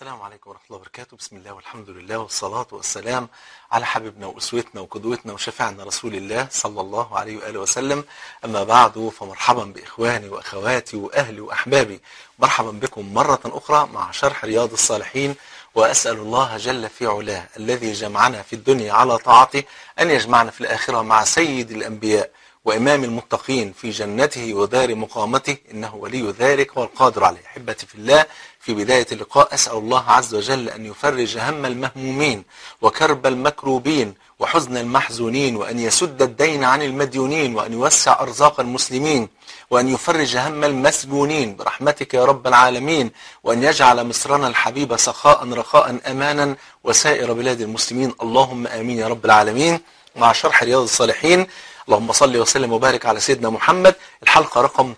السلام عليكم ورحمة الله وبركاته بسم الله والحمد لله والصلاة والسلام على حبيبنا وأسوتنا وقدوتنا وشفيعنا رسول الله صلى الله عليه وآله وسلم أما بعد فمرحبا بإخواني وأخواتي وأهلي وأحبابي مرحبا بكم مرة أخرى مع شرح رياض الصالحين وأسأل الله جل في علاه الذي جمعنا في الدنيا على طاعته أن يجمعنا في الآخرة مع سيد الأنبياء وإمام المتقين في جنته ودار مقامته إنه ولي ذلك والقادر عليه أحبتي في الله في بداية اللقاء أسأل الله عز وجل أن يفرج هم المهمومين وكرب المكروبين وحزن المحزونين وأن يسد الدين عن المديونين وأن يوسع أرزاق المسلمين وأن يفرج هم المسجونين برحمتك يا رب العالمين وأن يجعل مصرنا الحبيب سخاء رخاء أمانا وسائر بلاد المسلمين اللهم آمين يا رب العالمين مع شرح رياض الصالحين اللهم صل وسلم وبارك على سيدنا محمد الحلقة رقم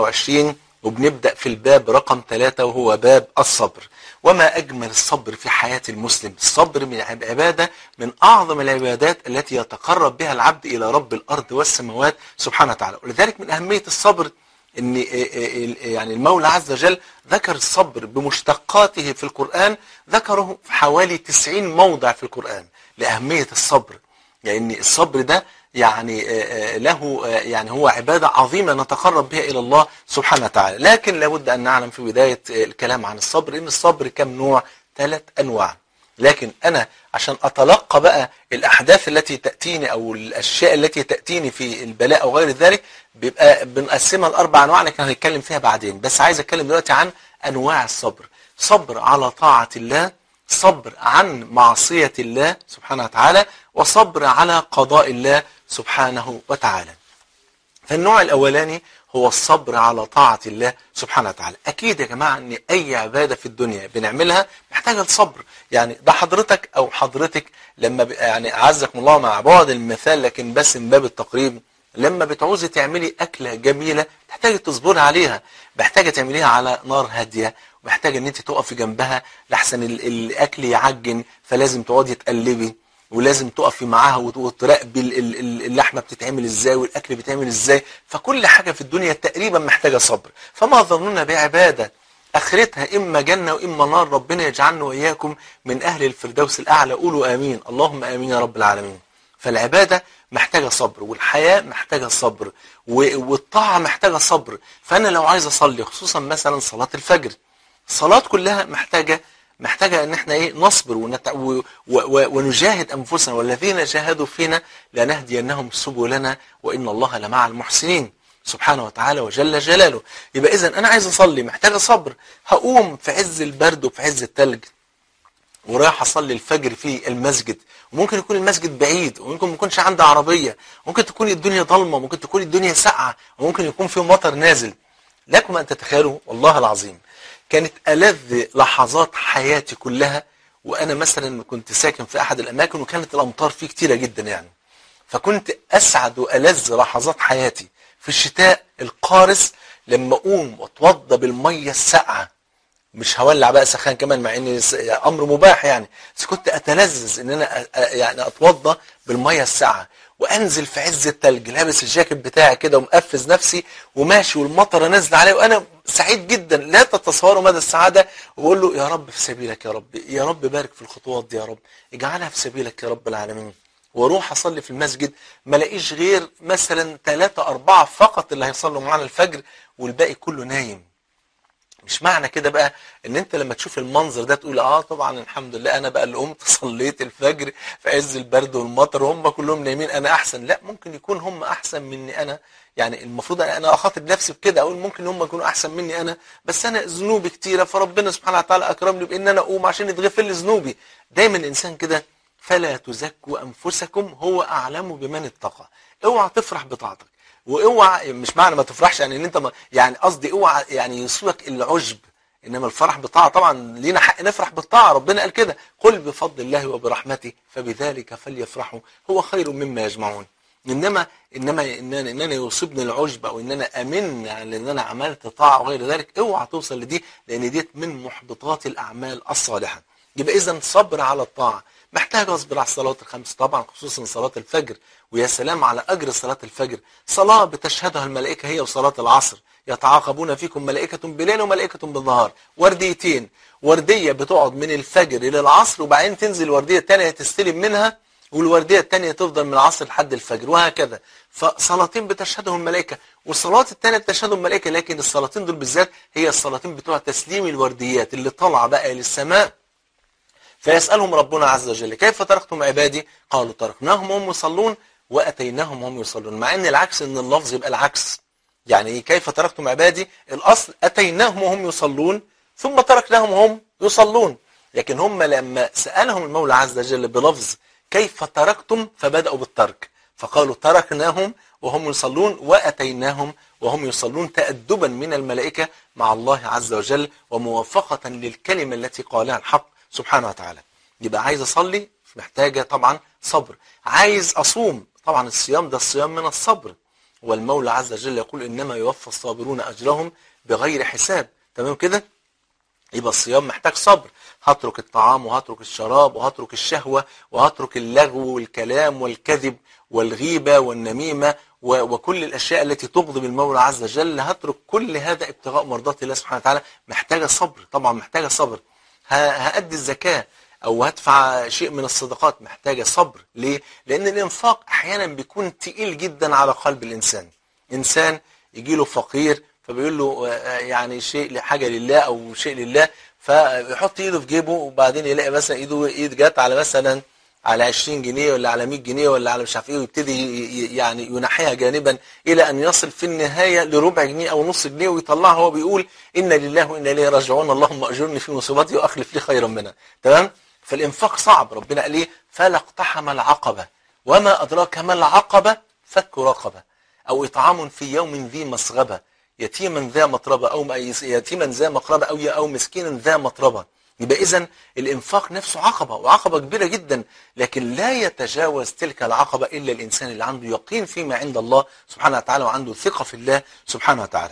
23 وبنبدأ في الباب رقم 3 وهو باب الصبر وما أجمل الصبر في حياة المسلم الصبر من عبادة من أعظم العبادات التي يتقرب بها العبد إلى رب الأرض والسماوات سبحانه وتعالى ولذلك من أهمية الصبر ان يعني المولى عز وجل ذكر الصبر بمشتقاته في القرآن ذكره في حوالي 90 موضع في القرآن لأهمية الصبر لأن يعني الصبر ده يعني له يعني هو عبادة عظيمة نتقرب بها إلى الله سبحانه وتعالى لكن لابد أن نعلم في بداية الكلام عن الصبر إن الصبر كم نوع ثلاث أنواع لكن أنا عشان أتلقى بقى الأحداث التي تأتيني أو الأشياء التي تأتيني في البلاء أو غير ذلك بيبقى بنقسمها لأربع أنواع لكن هنتكلم فيها بعدين بس عايز أتكلم دلوقتي عن أنواع الصبر صبر على طاعة الله صبر عن معصية الله سبحانه وتعالى وصبر على قضاء الله سبحانه وتعالى فالنوع الأولاني هو الصبر على طاعة الله سبحانه وتعالى أكيد يا جماعة أن أي عبادة في الدنيا بنعملها محتاجة الصبر يعني ده حضرتك أو حضرتك لما يعني أعزكم الله مع بعض المثال لكن بس من باب التقريب لما بتعوزي تعملي أكلة جميلة محتاجة تصبري عليها محتاجة تعمليها على نار هادية ومحتاجة ان انت تقفي جنبها لحسن الأكل يعجن فلازم تقعدي تقلبي ولازم تقفي معاها وتراقبي اللحمه بتتعمل ازاي والاكل بيتعمل ازاي فكل حاجه في الدنيا تقريبا محتاجه صبر فما ظننا بعباده اخرتها اما جنه واما نار ربنا يجعلنا واياكم من اهل الفردوس الاعلى قولوا امين اللهم امين يا رب العالمين فالعباده محتاجه صبر والحياه محتاجه صبر والطاعه محتاجه صبر فانا لو عايز اصلي خصوصا مثلا صلاه الفجر الصلاه كلها محتاجه محتاجة ان احنا ايه نصبر ونت... و... و... ونجاهد انفسنا والذين جاهدوا فينا لنهدينهم سبلنا وان الله لمع المحسنين سبحانه وتعالى وجل جلاله يبقى اذا انا عايز اصلي محتاجة صبر هقوم في عز البرد وفي عز التلج ورايح اصلي الفجر في المسجد وممكن يكون المسجد بعيد وممكن ما يكونش عندي عربية ممكن تكون الدنيا ضلمة ممكن تكون الدنيا ساقعة وممكن يكون في مطر نازل لكم ان تتخيلوا والله العظيم كانت ألذ لحظات حياتي كلها وأنا مثلا كنت ساكن في أحد الأماكن وكانت الأمطار فيه كتيرة جدا يعني فكنت أسعد وألذ لحظات حياتي في الشتاء القارس لما أقوم وأتوضى بالمية الساقعة مش هولع بقى سخان كمان مع ان امر مباح يعني بس كنت اتلذذ ان انا يعني اتوضى بالميه الساقعه وانزل في عز التلج لابس الجاكيت بتاعي كده ومقفز نفسي وماشي والمطره نازله عليا وانا سعيد جدا لا تتصوروا مدى السعاده وبقول له يا رب في سبيلك يا رب يا رب بارك في الخطوات دي يا رب اجعلها في سبيلك يا رب العالمين واروح اصلي في المسجد ما الاقيش غير مثلا ثلاثة أربعة فقط اللي هيصلوا معانا الفجر والباقي كله نايم مش معنى كده بقى ان انت لما تشوف المنظر ده تقول اه طبعا الحمد لله انا بقى اللي قمت صليت الفجر في عز البرد والمطر وهم كلهم نايمين انا احسن لا ممكن يكون هم احسن مني انا يعني المفروض انا اخاطب نفسي بكده اقول ممكن هم يكونوا احسن مني انا بس انا ذنوبي كتيره فربنا سبحانه وتعالى اكرمني بان انا اقوم عشان يتغفر لي ذنوبي دايما الانسان كده فلا تزكوا انفسكم هو اعلم بمن اتقى اوعى تفرح بطاعتك واوعى مش معنى ما تفرحش يعني ان انت ما يعني قصدي اوعى يعني يصيبك العجب انما الفرح بالطاعه طبعا لينا حق نفرح بالطاعه ربنا قال كده قل بفضل الله وبرحمته فبذلك فليفرحوا هو خير مما يجمعون انما انما ان انا, إن أنا يصيبني العجب او ان انا امن على ان انا عملت طاعه وغير ذلك اوعى توصل لدي لان ديت من محبطات الاعمال الصالحه يبقى اذا صبر على الطاعه محتاج اصبر على الصلوات الخمس طبعا خصوصا صلاة الفجر ويا سلام على اجر صلاة الفجر صلاة بتشهدها الملائكة هي وصلاة العصر يتعاقبون فيكم ملائكة بليل وملائكة بالنهار ورديتين وردية بتقعد من الفجر الى العصر وبعدين تنزل وردية تانية تستلم منها والوردية التانية تفضل من العصر لحد الفجر وهكذا فصلاتين بتشهدهم الملائكة والصلاة التانية بتشهدهم الملائكة لكن الصلاتين دول بالذات هي الصلاتين بتوع تسليم الورديات اللي طالعة بقى للسماء فيسألهم ربنا عز وجل كيف تركتم عبادي قالوا تركناهم وهم يصلون وأتيناهم وهم يصلون مع ان العكس ان اللفظ يبقى العكس يعني كيف تركتم عبادي الأصل أتيناهم وهم يصلون ثم تركناهم وهم يصلون لكن هم لما سألهم المولى عز وجل بلفظ كيف تركتم فبدأوا بالترك فقالوا تركناهم وهم يصلون وأتيناهم وهم يصلون تأدبا من الملائكة مع الله عز وجل وموافقة للكلمة التي قالها الحق سبحانه وتعالى يبقى عايز أصلي محتاجة طبعا صبر عايز أصوم طبعا الصيام ده الصيام من الصبر والمولى عز وجل يقول إنما يوفى الصابرون أجرهم بغير حساب تمام كده يبقى الصيام محتاج صبر هترك الطعام وهترك الشراب وهترك الشهوة وهترك اللغو والكلام والكذب والغيبة والنميمة وكل الأشياء التي تغضب المولى عز وجل هترك كل هذا ابتغاء مرضات الله سبحانه وتعالى محتاجة صبر طبعا محتاجة صبر هأدي الزكاة أو هدفع شيء من الصدقات محتاجة صبر ليه؟ لأن الإنفاق أحيانا بيكون تقيل جدا على قلب الإنسان إنسان يجي له فقير فبيقول له يعني شيء حاجة لله أو شيء لله فيحط ايده في جيبه وبعدين يلاقي مثلا ايده ايد جت على مثلا على 20 جنيه ولا على 100 جنيه ولا على مش عارف ايه ويبتدي يعني ينحيها جانبا الى ان يصل في النهايه لربع جنيه او نص جنيه ويطلعها هو بيقول ان لله وانا اليه راجعون اللهم اجرني في مصيبتي واخلف لي خيرا منها تمام فالانفاق صعب ربنا قال ايه فلا اقتحم العقبه وما ادراك ما العقبه فك رقبه او اطعام في يوم ذي مسغبه يتيما ذا مطربة أو يتيما ذا مقربة أو أو مسكينا ذا مطربة يبقى إذا الإنفاق نفسه عقبة وعقبة كبيرة جدا لكن لا يتجاوز تلك العقبة إلا الإنسان اللي عنده يقين فيما عند الله سبحانه وتعالى وعنده ثقة في الله سبحانه وتعالى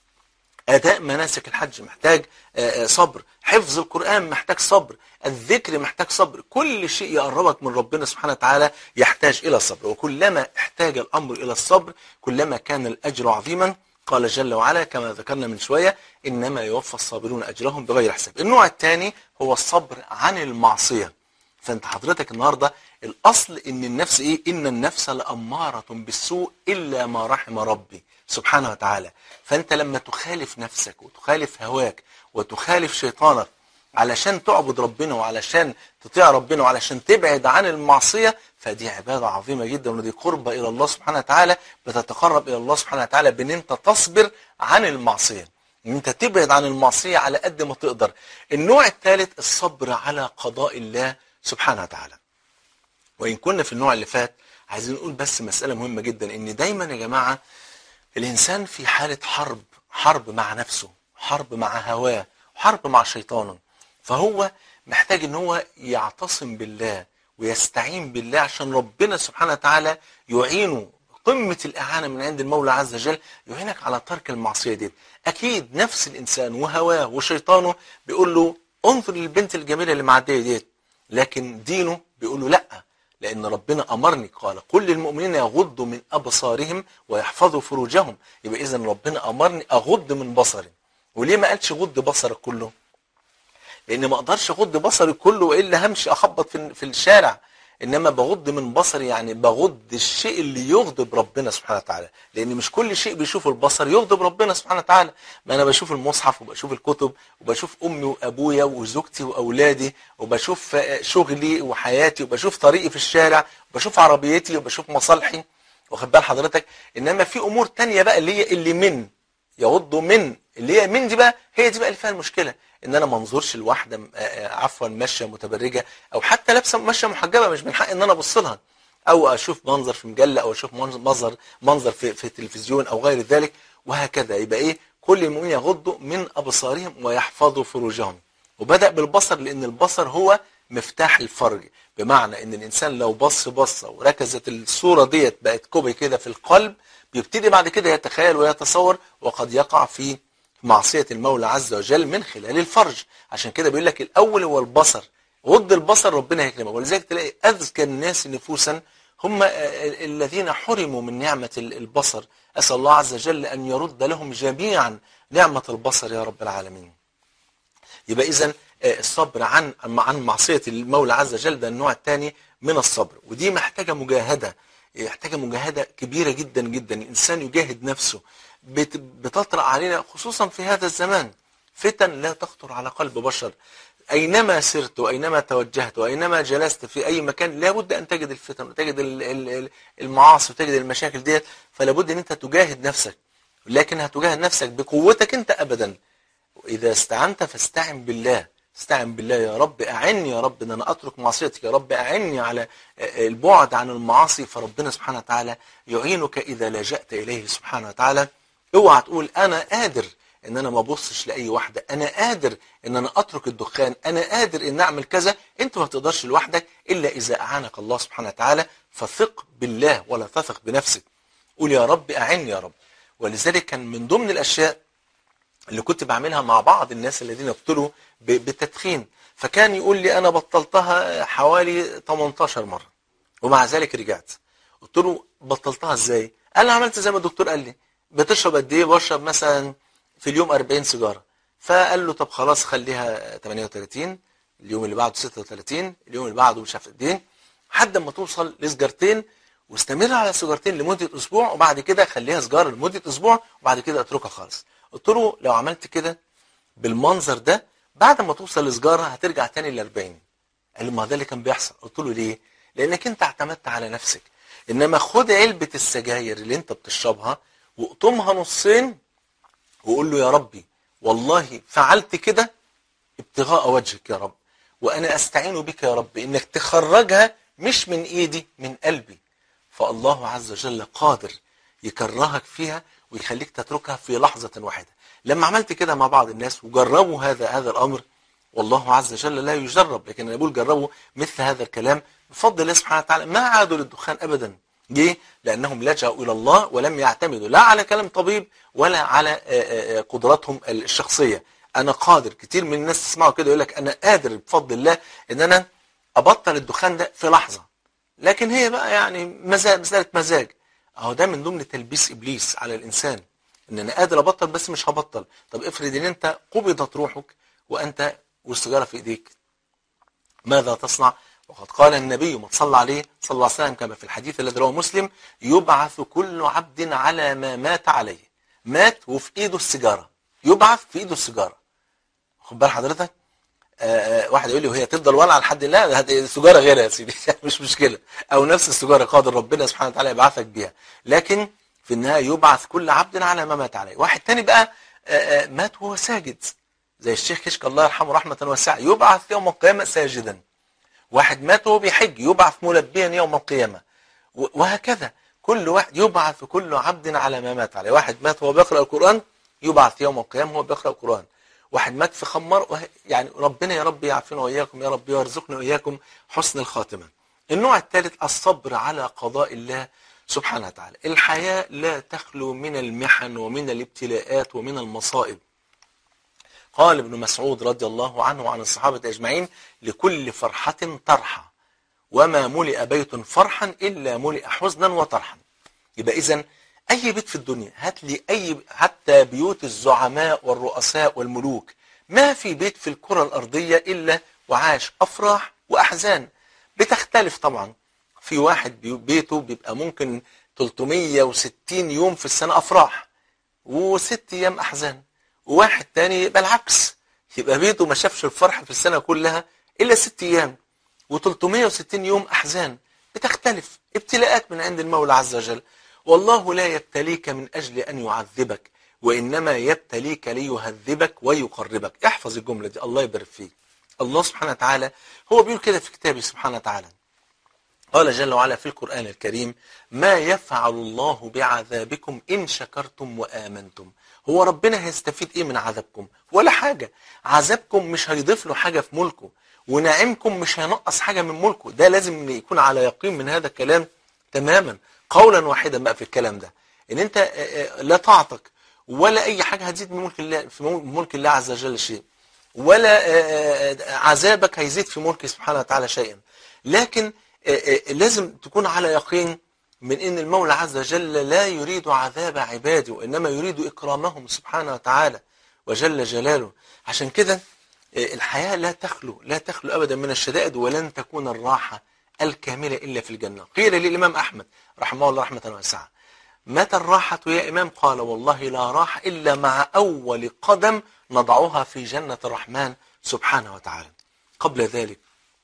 أداء مناسك الحج محتاج صبر حفظ القرآن محتاج صبر الذكر محتاج صبر كل شيء يقربك من ربنا سبحانه وتعالى يحتاج إلى الصبر وكلما احتاج الأمر إلى الصبر كلما كان الأجر عظيما قال جل وعلا كما ذكرنا من شوية إنما يوفى الصابرون أجرهم بغير حساب النوع الثاني هو الصبر عن المعصية فأنت حضرتك النهاردة الأصل إن النفس إيه إن النفس لأمارة بالسوء إلا ما رحم ربي سبحانه وتعالى فأنت لما تخالف نفسك وتخالف هواك وتخالف شيطانك علشان تعبد ربنا وعلشان تطيع ربنا وعلشان تبعد عن المعصية فدي عبادة عظيمة جدا ودي قربة إلى الله سبحانه وتعالى بتتقرب إلى الله سبحانه وتعالى بأن أنت تصبر عن المعصية ان انت تبعد عن المعصية على قد ما تقدر النوع الثالث الصبر على قضاء الله سبحانه وتعالى وإن كنا في النوع اللي فات عايزين نقول بس مسألة مهمة جدا ان دايما يا جماعة الإنسان في حالة حرب حرب مع نفسه حرب مع هواه حرب مع شيطانه فهو محتاج ان هو يعتصم بالله ويستعين بالله عشان ربنا سبحانه وتعالى يعينه قمة الإعانة من عند المولى عز وجل يعينك على ترك المعصية دي أكيد نفس الإنسان وهواه وشيطانه بيقول له انظر للبنت الجميلة اللي معدية ديت لكن دينه بيقول له لأ لأن ربنا أمرني قال كل المؤمنين يغضوا من أبصارهم ويحفظوا فروجهم يبقى إذا ربنا أمرني أغض من بصري وليه ما قالش غض بصرك كله لان ما اقدرش اغض بصري كله والا همشي اخبط في في الشارع انما بغض من بصري يعني بغض الشيء اللي يغضب ربنا سبحانه وتعالى لان مش كل شيء بيشوفه البصر يغضب ربنا سبحانه وتعالى ما انا بشوف المصحف وبشوف الكتب وبشوف امي وابويا وزوجتي واولادي وبشوف شغلي وحياتي وبشوف طريقي في الشارع وبشوف عربيتي وبشوف مصالحي واخد بال حضرتك انما في امور تانية بقى اللي هي اللي من يغض من اللي هي من دي بقى هي دي بقى اللي فيها المشكله ان انا ما انظرش لواحده عفوا ماشيه متبرجه او حتى لابسه ماشيه محجبه مش من حق ان انا ابص لها او اشوف منظر في مجله او اشوف منظر منظر في في التلفزيون او غير ذلك وهكذا يبقى ايه كل المؤمنين يغضوا من ابصارهم ويحفظوا فروجهم وبدا بالبصر لان البصر هو مفتاح الفرج بمعنى ان الانسان لو بص بصه وركزت الصوره ديت بقت كوبي كده في القلب بيبتدي بعد كده يتخيل ويتصور وقد يقع في معصية المولى عز وجل من خلال الفرج عشان كده بيقول لك الأول هو البصر غض البصر ربنا يكرمك ولذلك تلاقي اذكى الناس نفوسا هم الذين حرموا من نعمة البصر أسأل الله عز وجل أن يرد لهم جميعا نعمة البصر يا رب العالمين يبقى إذا الصبر عن عن معصية المولى عز وجل ده النوع الثاني من الصبر ودي محتاجة مجاهدة محتاجة مجاهدة كبيرة جدا جدا الإنسان يجاهد نفسه بتطرأ علينا خصوصا في هذا الزمان فتن لا تخطر على قلب بشر أينما سرت وأينما توجهت وأينما جلست في أي مكان لابد أن تجد الفتن وتجد المعاصي وتجد المشاكل ديت فلابد أن أنت تجاهد نفسك لكن هتجاهد نفسك بقوتك أنت أبدا وإذا استعنت فاستعن بالله استعن بالله يا رب أعني يا رب أن أنا أترك معصيتك يا رب أعني على البعد عن المعاصي فربنا سبحانه وتعالى يعينك إذا لجأت إليه سبحانه وتعالى اوعى تقول أنا قادر ان انا ما ابصش لاي واحده انا قادر ان انا اترك الدخان انا قادر ان اعمل كذا انت ما تقدرش لوحدك الا اذا اعانك الله سبحانه وتعالى فثق بالله ولا تثق بنفسك قول يا رب اعني يا رب ولذلك كان من ضمن الاشياء اللي كنت بعملها مع بعض الناس الذين ابتلوا بالتدخين فكان يقول لي انا بطلتها حوالي 18 مره ومع ذلك رجعت قلت له بطلتها ازاي انا عملت زي ما الدكتور قال لي بتشرب قد ايه بشرب مثلا في اليوم 40 سيجاره فقال له طب خلاص خليها 38 اليوم اللي بعده 36 اليوم اللي بعده مش عارف قد ايه لحد ما توصل لسجارتين واستمر على سيجارتين لمده اسبوع وبعد كده خليها سيجاره لمده اسبوع وبعد كده اتركها خالص قلت له لو عملت كده بالمنظر ده بعد ما توصل لسجاره هترجع تاني ل 40 قال لي ما ده اللي كان بيحصل قلت له ليه لانك انت اعتمدت على نفسك انما خد علبه السجاير اللي انت بتشربها واقطمها نصين وقول له يا ربي والله فعلت كده ابتغاء وجهك يا رب وانا استعين بك يا رب انك تخرجها مش من ايدي من قلبي فالله عز وجل قادر يكرهك فيها ويخليك تتركها في لحظة واحدة لما عملت كده مع بعض الناس وجربوا هذا هذا الامر والله عز وجل لا يجرب لكن انا بقول جربوا مثل هذا الكلام بفضل الله سبحانه وتعالى ما عادوا للدخان ابدا ليه؟ لأنهم لجأوا إلى الله ولم يعتمدوا لا على كلام طبيب ولا على قدراتهم الشخصية أنا قادر كتير من الناس تسمعوا كده يقول لك أنا قادر بفضل الله إن أنا أبطل الدخان ده في لحظة لكن هي بقى يعني مزاج مسألة مزاج أهو ده من ضمن تلبيس إبليس على الإنسان إن أنا قادر أبطل بس مش هبطل طب افرض إن أنت قبضت روحك وأنت والسيجارة في إيديك ماذا تصنع؟ وقد قال النبي ما صلى عليه صلى الله عليه وسلم كما في الحديث الذي رواه مسلم يبعث كل عبد على ما مات عليه مات وفي ايده السيجاره يبعث في ايده السيجاره خد بال حضرتك آآ آآ واحد يقول لي وهي تفضل ولعه لحد لا السيجاره غيرها يا سيدي مش مشكله او نفس السيجاره قادر ربنا سبحانه وتعالى يبعثك بيها لكن في النهايه يبعث كل عبد على ما مات عليه واحد تاني بقى آآ مات وهو ساجد زي الشيخ كشك الله يرحمه رحمه واسعه يبعث يوم القيامه ساجدا واحد مات وهو بيحج يبعث ملبيا يوم القيامة وهكذا كل واحد يبعث كل عبد على ما مات عليه واحد مات وهو بيقرأ القرآن يبعث يوم القيامة وهو بيقرأ القرآن واحد مات في خمار وه... يعني ربنا يا رب يعافينا وإياكم يا رب ويرزقنا وإياكم حسن الخاتمة النوع الثالث الصبر على قضاء الله سبحانه وتعالى الحياة لا تخلو من المحن ومن الابتلاءات ومن المصائب قال ابن مسعود رضي الله عنه وعن الصحابة أجمعين لكل فرحة طرحة وما ملئ بيت فرحا إلا ملئ حزنا وطرحا يبقى إذن أي بيت في الدنيا هات لي أي حتى بيوت الزعماء والرؤساء والملوك ما في بيت في الكرة الأرضية إلا وعاش أفراح وأحزان بتختلف طبعا في واحد بيته بيبقى ممكن 360 يوم في السنة أفراح وست أيام أحزان وواحد تاني يبقى العكس يبقى بيته ما شافش الفرح في السنة كلها إلا ست أيام و360 يوم أحزان بتختلف ابتلاءات من عند المولى عز وجل والله لا يبتليك من أجل أن يعذبك وإنما يبتليك ليهذبك ويقربك احفظ الجملة دي الله يبارك فيك الله سبحانه وتعالى هو بيقول كده في كتابه سبحانه وتعالى قال جل وعلا في القرآن الكريم ما يفعل الله بعذابكم إن شكرتم وآمنتم هو ربنا هيستفيد ايه من عذابكم ولا حاجة عذابكم مش هيضيف له حاجة في ملكه ونعمكم مش هينقص حاجة من ملكه ده لازم يكون على يقين من هذا الكلام تماما قولا واحدا بقى في الكلام ده ان انت لا طاعتك ولا اي حاجة هتزيد من ملك الله في ملك الله عز وجل شيء ولا عذابك هيزيد في ملكه سبحانه وتعالى شيئا لكن لازم تكون على يقين من ان المولى عز وجل لا يريد عذاب عباده وانما يريد اكرامهم سبحانه وتعالى وجل جلاله عشان كده الحياة لا تخلو لا تخلو ابدا من الشدائد ولن تكون الراحة الكاملة الا في الجنة قيل للامام احمد رحمه الله رحمة واسعة متى الراحة يا امام قال والله لا راحة الا مع اول قدم نضعها في جنة الرحمن سبحانه وتعالى قبل ذلك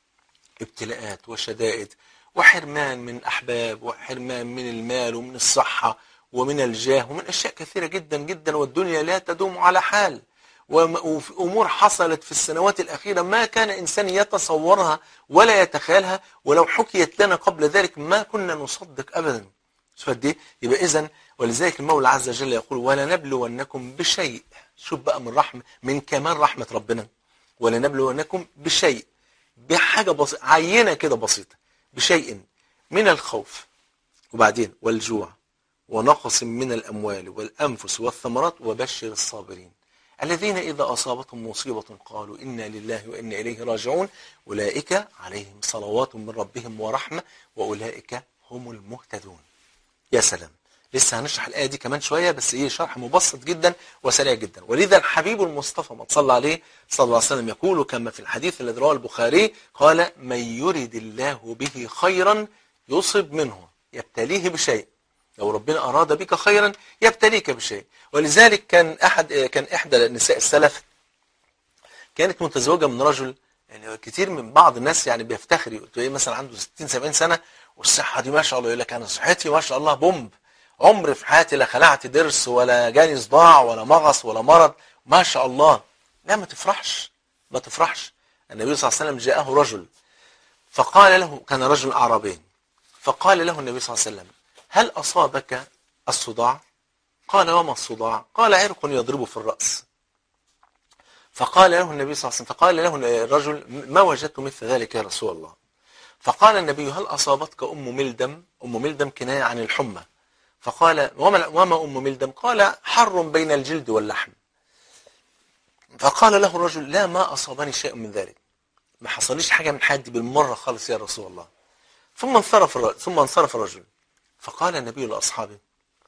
ابتلاءات وشدائد وحرمان من أحباب وحرمان من المال ومن الصحة ومن الجاه ومن أشياء كثيرة جدا جدا والدنيا لا تدوم على حال وفي أمور حصلت في السنوات الأخيرة ما كان إنسان يتصورها ولا يتخيلها ولو حكيت لنا قبل ذلك ما كنا نصدق أبدا فدي يبقى إذن ولذلك المولى عز وجل يقول ولنبلونكم بشيء شوف بقى من رحمة من كمال رحمة ربنا ولنبلونكم بشيء بحاجة بسيطة عينة كده بسيطة بشيء من الخوف وبعدين والجوع ونقص من الأموال والأنفس والثمرات وبشر الصابرين الذين إذا أصابتهم مصيبة قالوا إنا لله وإنا إليه راجعون أولئك عليهم صلوات من ربهم ورحمة وأولئك هم المهتدون يا سلام لسه هنشرح الآية دي كمان شوية بس إيه شرح مبسط جدا وسريع جدا ولذا الحبيب المصطفى ما صلى عليه صلى الله عليه وسلم يقول كما في الحديث الذي رواه البخاري قال من يرد الله به خيرا يصب منه يبتليه بشيء لو ربنا أراد بك خيرا يبتليك بشيء ولذلك كان أحد كان إحدى نساء السلف كانت متزوجة من رجل يعني كتير من بعض الناس يعني بيفتخر يقول مثلا عنده 60 70 سنة والصحة دي ما شاء الله يقول لك أنا صحتي ما شاء الله بومب عمري في حياتي لا خلعت ضرس ولا جاني صداع ولا مغص ولا مرض ما شاء الله لا ما تفرحش ما تفرحش النبي صلى الله عليه وسلم جاءه رجل فقال له كان رجل أعرابي فقال له النبي صلى الله عليه وسلم هل أصابك الصداع قال وما الصداع قال عرق يضرب في الرأس فقال له النبي صلى الله عليه وسلم فقال له الرجل ما وجدت مثل ذلك يا رسول الله فقال النبي هل أصابتك أم ملدم أم ملدم كناية عن الحمى فقال وما, وما أم ملدم قال حر بين الجلد واللحم فقال له الرجل لا ما أصابني شيء من ذلك ما حصليش حاجة من حد بالمرة خالص يا رسول الله ثم انصرف الرجل ثم انصرف الرجل فقال النبي لأصحابه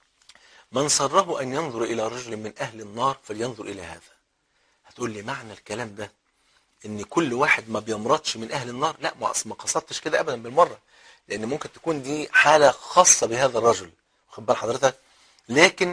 من سره أن ينظر إلى رجل من أهل النار فلينظر إلى هذا هتقول لي معنى الكلام ده ان كل واحد ما بيمرضش من اهل النار لا ما ما قصدتش كده ابدا بالمره لان ممكن تكون دي حاله خاصه بهذا الرجل واخد بال حضرتك لكن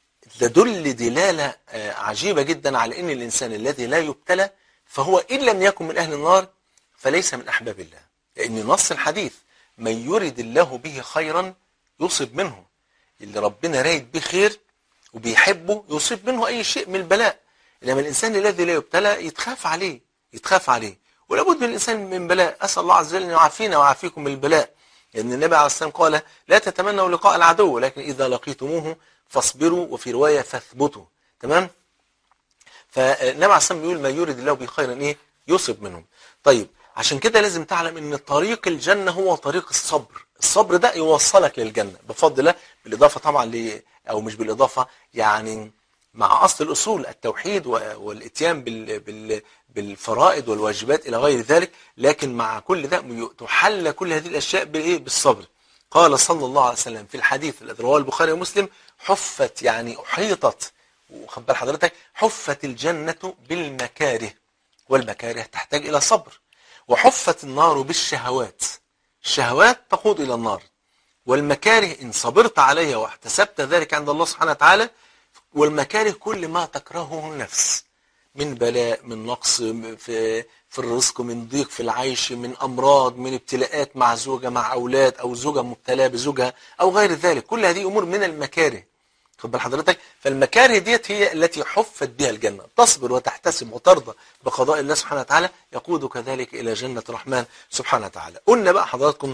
تدل دلاله عجيبه جدا على ان الانسان الذي لا يبتلى فهو ان لم يكن من اهل النار فليس من احباب الله لان نص الحديث من يرد الله به خيرا يصب منه اللي ربنا رايد به خير وبيحبه يصيب منه اي شيء من البلاء انما الانسان الذي لا يبتلى يتخاف عليه يتخاف عليه ولابد من الإنسان من بلاء أسأل الله عز وجل أن يعافينا ويعافيكم من البلاء لأن النبي عليه الصلاة والسلام قال لا تتمنوا لقاء العدو لكن إذا لقيتموه فاصبروا وفي رواية فاثبتوا تمام فالنبي عليه الصلاة والسلام بيقول ما يريد الله به خيرا إيه يصب منهم طيب عشان كده لازم تعلم ان طريق الجنة هو طريق الصبر الصبر ده يوصلك للجنة بفضل الله بالإضافة طبعا ل أو مش بالإضافة يعني مع أصل الأصول التوحيد والإتيان بال بال بالفرائض والواجبات إلى غير ذلك لكن مع كل ده تحل كل هذه الأشياء بالإيه بالصبر قال صلى الله عليه وسلم في الحديث الذي رواه البخاري ومسلم حفت يعني أحيطت وخد بال حضرتك حفت الجنة بالمكاره والمكاره تحتاج إلى صبر وحفت النار بالشهوات الشهوات تقود إلى النار والمكاره إن صبرت عليها واحتسبت ذلك عند الله سبحانه وتعالى والمكاره كل ما تكرهه النفس من بلاء من نقص في في الرزق من ضيق في العيش من امراض من ابتلاءات مع زوجه مع اولاد او زوجه مبتلاه بزوجها او غير ذلك كل هذه امور من المكاره خد بال حضرتك فالمكاره ديت هي التي حفت بها الجنه تصبر وتحتسب وترضى بقضاء الله سبحانه وتعالى يقودك ذلك الى جنه الرحمن سبحانه وتعالى قلنا بقى حضراتكم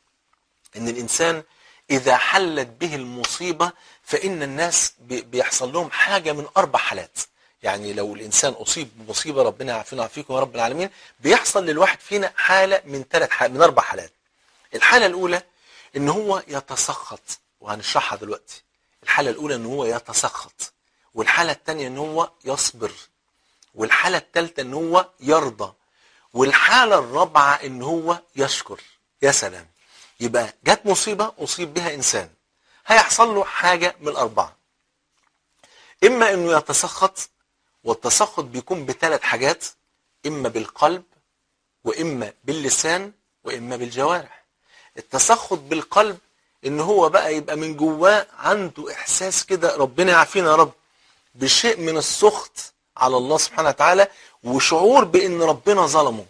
ان الانسان إذا حلت به المصيبة فإن الناس بيحصل لهم حاجة من أربع حالات يعني لو الإنسان أصيب بمصيبة ربنا يعافينا ويعافيكم يا رب العالمين بيحصل للواحد فينا حالة من ثلاث حالات من أربع حالات الحالة الأولى إن هو يتسخط وهنشرحها دلوقتي الحالة الأولى إن هو يتسخط والحالة الثانية إن هو يصبر والحالة الثالثة ان هو يرضى والحالة الرابعة ان هو يشكر يا سلام يبقى جت مصيبة أصيب بها إنسان هيحصل له حاجة من الأربعة إما إنه يتسخط والتسخط بيكون بثلاث حاجات إما بالقلب وإما باللسان وإما بالجوارح التسخط بالقلب إن هو بقى يبقى من جواه عنده إحساس كده ربنا يعافينا يا رب بشيء من السخط على الله سبحانه وتعالى وشعور بإن ربنا ظلمه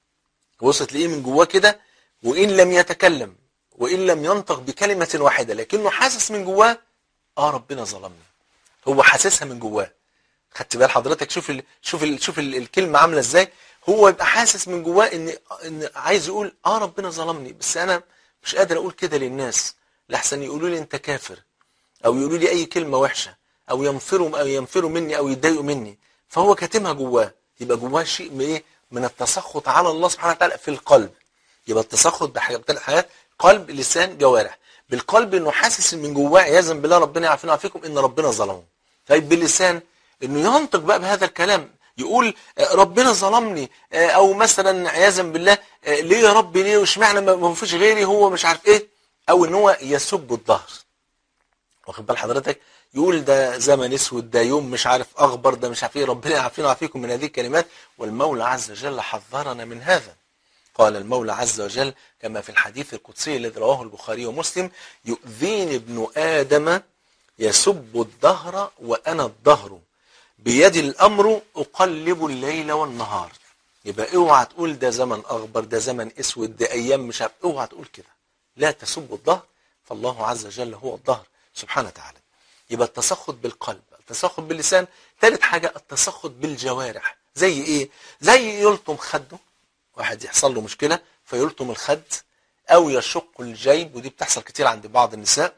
بص تلاقيه من جواه كده وإن لم يتكلم وإن لم ينطق بكلمة واحدة لكنه حاسس من جواه آه ربنا ظلمني هو حاسسها من جواه خدت بال حضرتك شوف ال شوف ال شوف ال الكلمة عاملة إزاي هو يبقى حاسس من جواه إن إن عايز يقول آه ربنا ظلمني بس أنا مش قادر أقول كده للناس لحسن يقولوا لي أنت كافر أو يقولوا لي أي كلمة وحشة أو ينفروا أو ينفروا مني أو يتضايقوا مني فهو كاتمها جواه يبقى جواه شيء من إيه من التسخط على الله سبحانه وتعالى في القلب يبقى التسخط بحاجة بثلاث حاجات قلب لسان جوارح بالقلب انه حاسس من جواه عياذا بالله ربنا يعافينا ويعافيكم ان ربنا ظلمه طيب باللسان انه ينطق بقى بهذا الكلام يقول ربنا ظلمني او مثلا عياذا بالله ليه يا رب ليه واشمعنى ما فيش غيري هو مش عارف ايه او ان هو يسب الظهر واخد بال حضرتك يقول ده زمن اسود ده يوم مش عارف اخبر ده مش عارف ايه ربنا يعافينا ويعافيكم من هذه الكلمات والمولى عز وجل حذرنا من هذا قال المولى عز وجل كما في الحديث القدسي الذي رواه البخاري ومسلم يؤذيني ابن آدم يسب الدهر وأنا الدهر بيدي الأمر أقلب الليل والنهار يبقى اوعى تقول ده زمن أخبر ده زمن اسود ده أيام مش عارف اوعى تقول كده لا تسب الدهر فالله عز وجل هو الدهر سبحانه وتعالى يبقى التسخط بالقلب التسخط باللسان ثالث حاجة التسخط بالجوارح زي ايه زي يلطم خده واحد يحصل له مشكلة فيلطم الخد او يشق الجيب ودي بتحصل كتير عند بعض النساء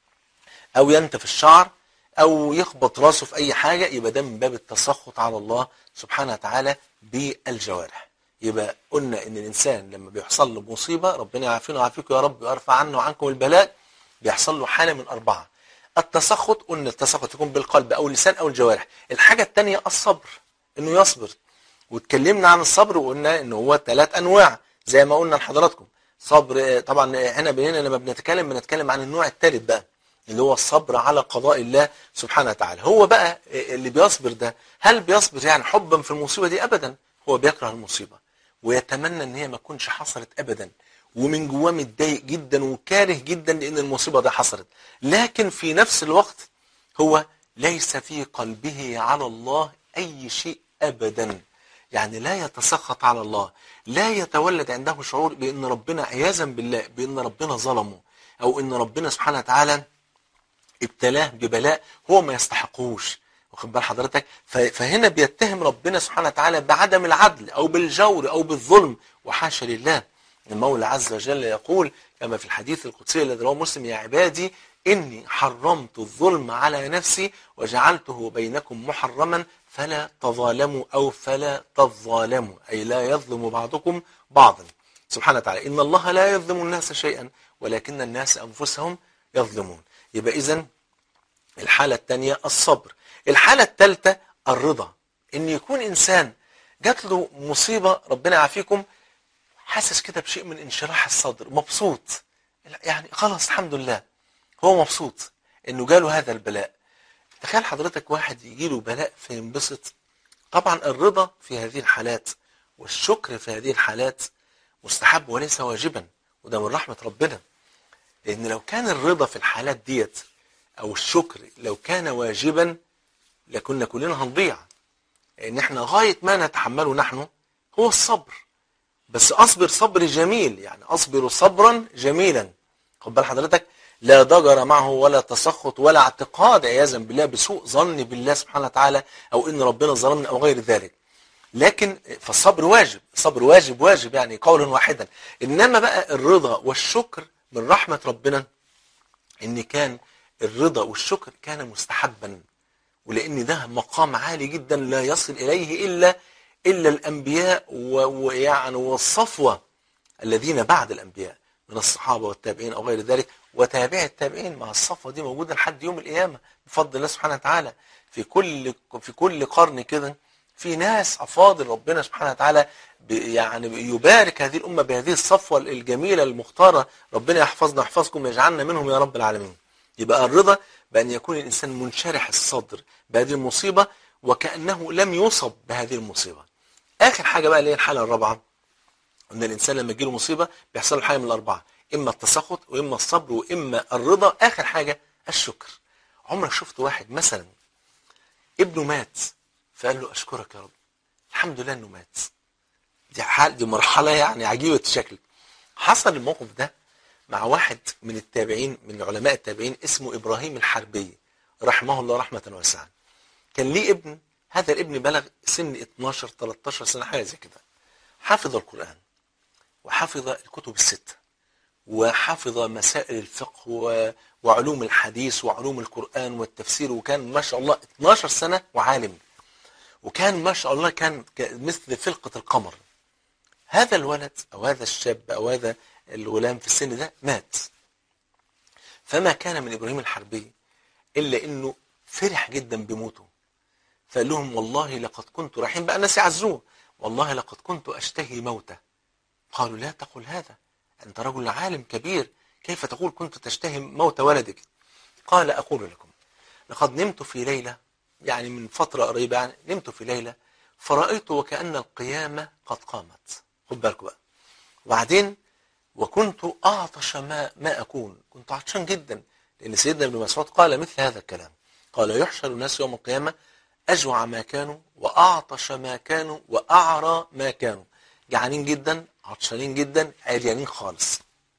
او ينتف الشعر او يخبط راسه في اي حاجة يبقى ده من باب التسخط على الله سبحانه وتعالى بالجوارح يبقى قلنا ان الانسان لما بيحصل له مصيبة ربنا يعافينا ويعافيكم يا رب ويرفع عنا وعنكم البلاء بيحصل له حالة من اربعة التسخط قلنا التسخط يكون بالقلب او اللسان او الجوارح الحاجة الثانية الصبر انه يصبر واتكلمنا عن الصبر وقلنا ان هو ثلاث انواع زي ما قلنا لحضراتكم صبر طبعا احنا بيننا لما بنتكلم بنتكلم عن النوع الثالث بقى اللي هو الصبر على قضاء الله سبحانه وتعالى هو بقى اللي بيصبر ده هل بيصبر يعني حبا في المصيبة دي ابدا هو بيكره المصيبة ويتمنى ان هي ما تكونش حصلت ابدا ومن جواه متضايق جدا وكاره جدا لان المصيبة دي حصلت لكن في نفس الوقت هو ليس في قلبه على الله اي شيء ابدا يعني لا يتسخط على الله لا يتولد عنده شعور بان ربنا عياذا بالله بان ربنا ظلمه او ان ربنا سبحانه وتعالى ابتلاه ببلاء هو ما يستحقوش واخد بال حضرتك فهنا بيتهم ربنا سبحانه وتعالى بعدم العدل او بالجور او بالظلم وحاشا لله المولى عز وجل يقول كما في الحديث القدسي الذي رواه مسلم يا عبادي إني حرمت الظلم على نفسي وجعلته بينكم محرما فلا تظالموا أو فلا تظالموا أي لا يظلم بعضكم بعضا سبحانه وتعالى إن الله لا يظلم الناس شيئا ولكن الناس أنفسهم يظلمون يبقى إذن الحالة الثانية الصبر الحالة الثالثة الرضا إن يكون إنسان جات له مصيبة ربنا يعافيكم حاسس كده بشيء من انشراح الصدر مبسوط يعني خلاص الحمد لله هو مبسوط انه جاله هذا البلاء تخيل حضرتك واحد يجي له بلاء فينبسط طبعا الرضا في هذه الحالات والشكر في هذه الحالات مستحب وليس واجبا وده من رحمة ربنا لان لو كان الرضا في الحالات ديت او الشكر لو كان واجبا لكنا كلنا هنضيع لان احنا غاية ما نتحمله نحن هو الصبر بس اصبر صبر جميل يعني اصبر صبرا جميلا خد بال حضرتك لا ضجر معه ولا تسخط ولا اعتقاد عياذا بالله بسوء ظن بالله سبحانه وتعالى او ان ربنا ظلمنا او غير ذلك لكن فالصبر واجب الصبر واجب واجب يعني قولا واحدا انما بقى الرضا والشكر من رحمة ربنا ان كان الرضا والشكر كان مستحبا ولان ده مقام عالي جدا لا يصل اليه الا إلا الأنبياء ويعني والصفوة الذين بعد الأنبياء من الصحابة والتابعين أو غير ذلك وتابع التابعين مع الصفوة دي موجودة لحد يوم القيامة بفضل الله سبحانه وتعالى في كل في كل قرن كده في ناس افاضل ربنا سبحانه وتعالى ب- يعني يبارك هذه الامه بهذه الصفوه الجميله المختاره ربنا يحفظنا ويحفظكم ويجعلنا منهم يا رب العالمين يبقى الرضا بان يكون الانسان منشرح الصدر بهذه المصيبه وكانه لم يصب بهذه المصيبه اخر حاجه بقى اللي هي الحاله الرابعه ان الانسان لما تجيله مصيبه بيحصل له حاجه من الاربعه اما التسخط واما الصبر واما الرضا اخر حاجه الشكر عمرك شفت واحد مثلا ابنه مات فقال له اشكرك يا رب الحمد لله انه مات دي حال دي مرحله يعني عجيبه الشكل حصل الموقف ده مع واحد من التابعين من علماء التابعين اسمه ابراهيم الحربي رحمه الله رحمه واسعه كان ليه ابن هذا الابن بلغ سن 12 13 سنه حاجه زي كده حفظ القران وحفظ الكتب السته وحفظ مسائل الفقه و... وعلوم الحديث وعلوم القرآن والتفسير وكان ما شاء الله 12 سنة وعالم وكان ما شاء الله كان ك- مثل فلقة القمر هذا الولد أو هذا الشاب أو هذا الغلام في السن ده مات فما كان من إبراهيم الحربي إلا إنه فرح جدا بموته فقال لهم والله لقد كنت رايحين بقى الناس يعزوه والله لقد كنت أشتهي موته قالوا لا تقل هذا أنت رجل عالم كبير كيف تقول كنت تشتهي موت ولدك قال أقول لكم لقد نمت في ليلة يعني من فترة قريبة يعني نمت في ليلة فرأيت وكأن القيامة قد قامت خد بالكم بقى وبعدين وكنت أعطش ما ما أكون كنت عطشان جدا لأن سيدنا ابن مسعود قال مثل هذا الكلام قال يحشر الناس يوم القيامة أجوع ما كانوا وأعطش ما كانوا وأعرى ما كانوا جعانين جدا عطشانين جدا عريانين خالص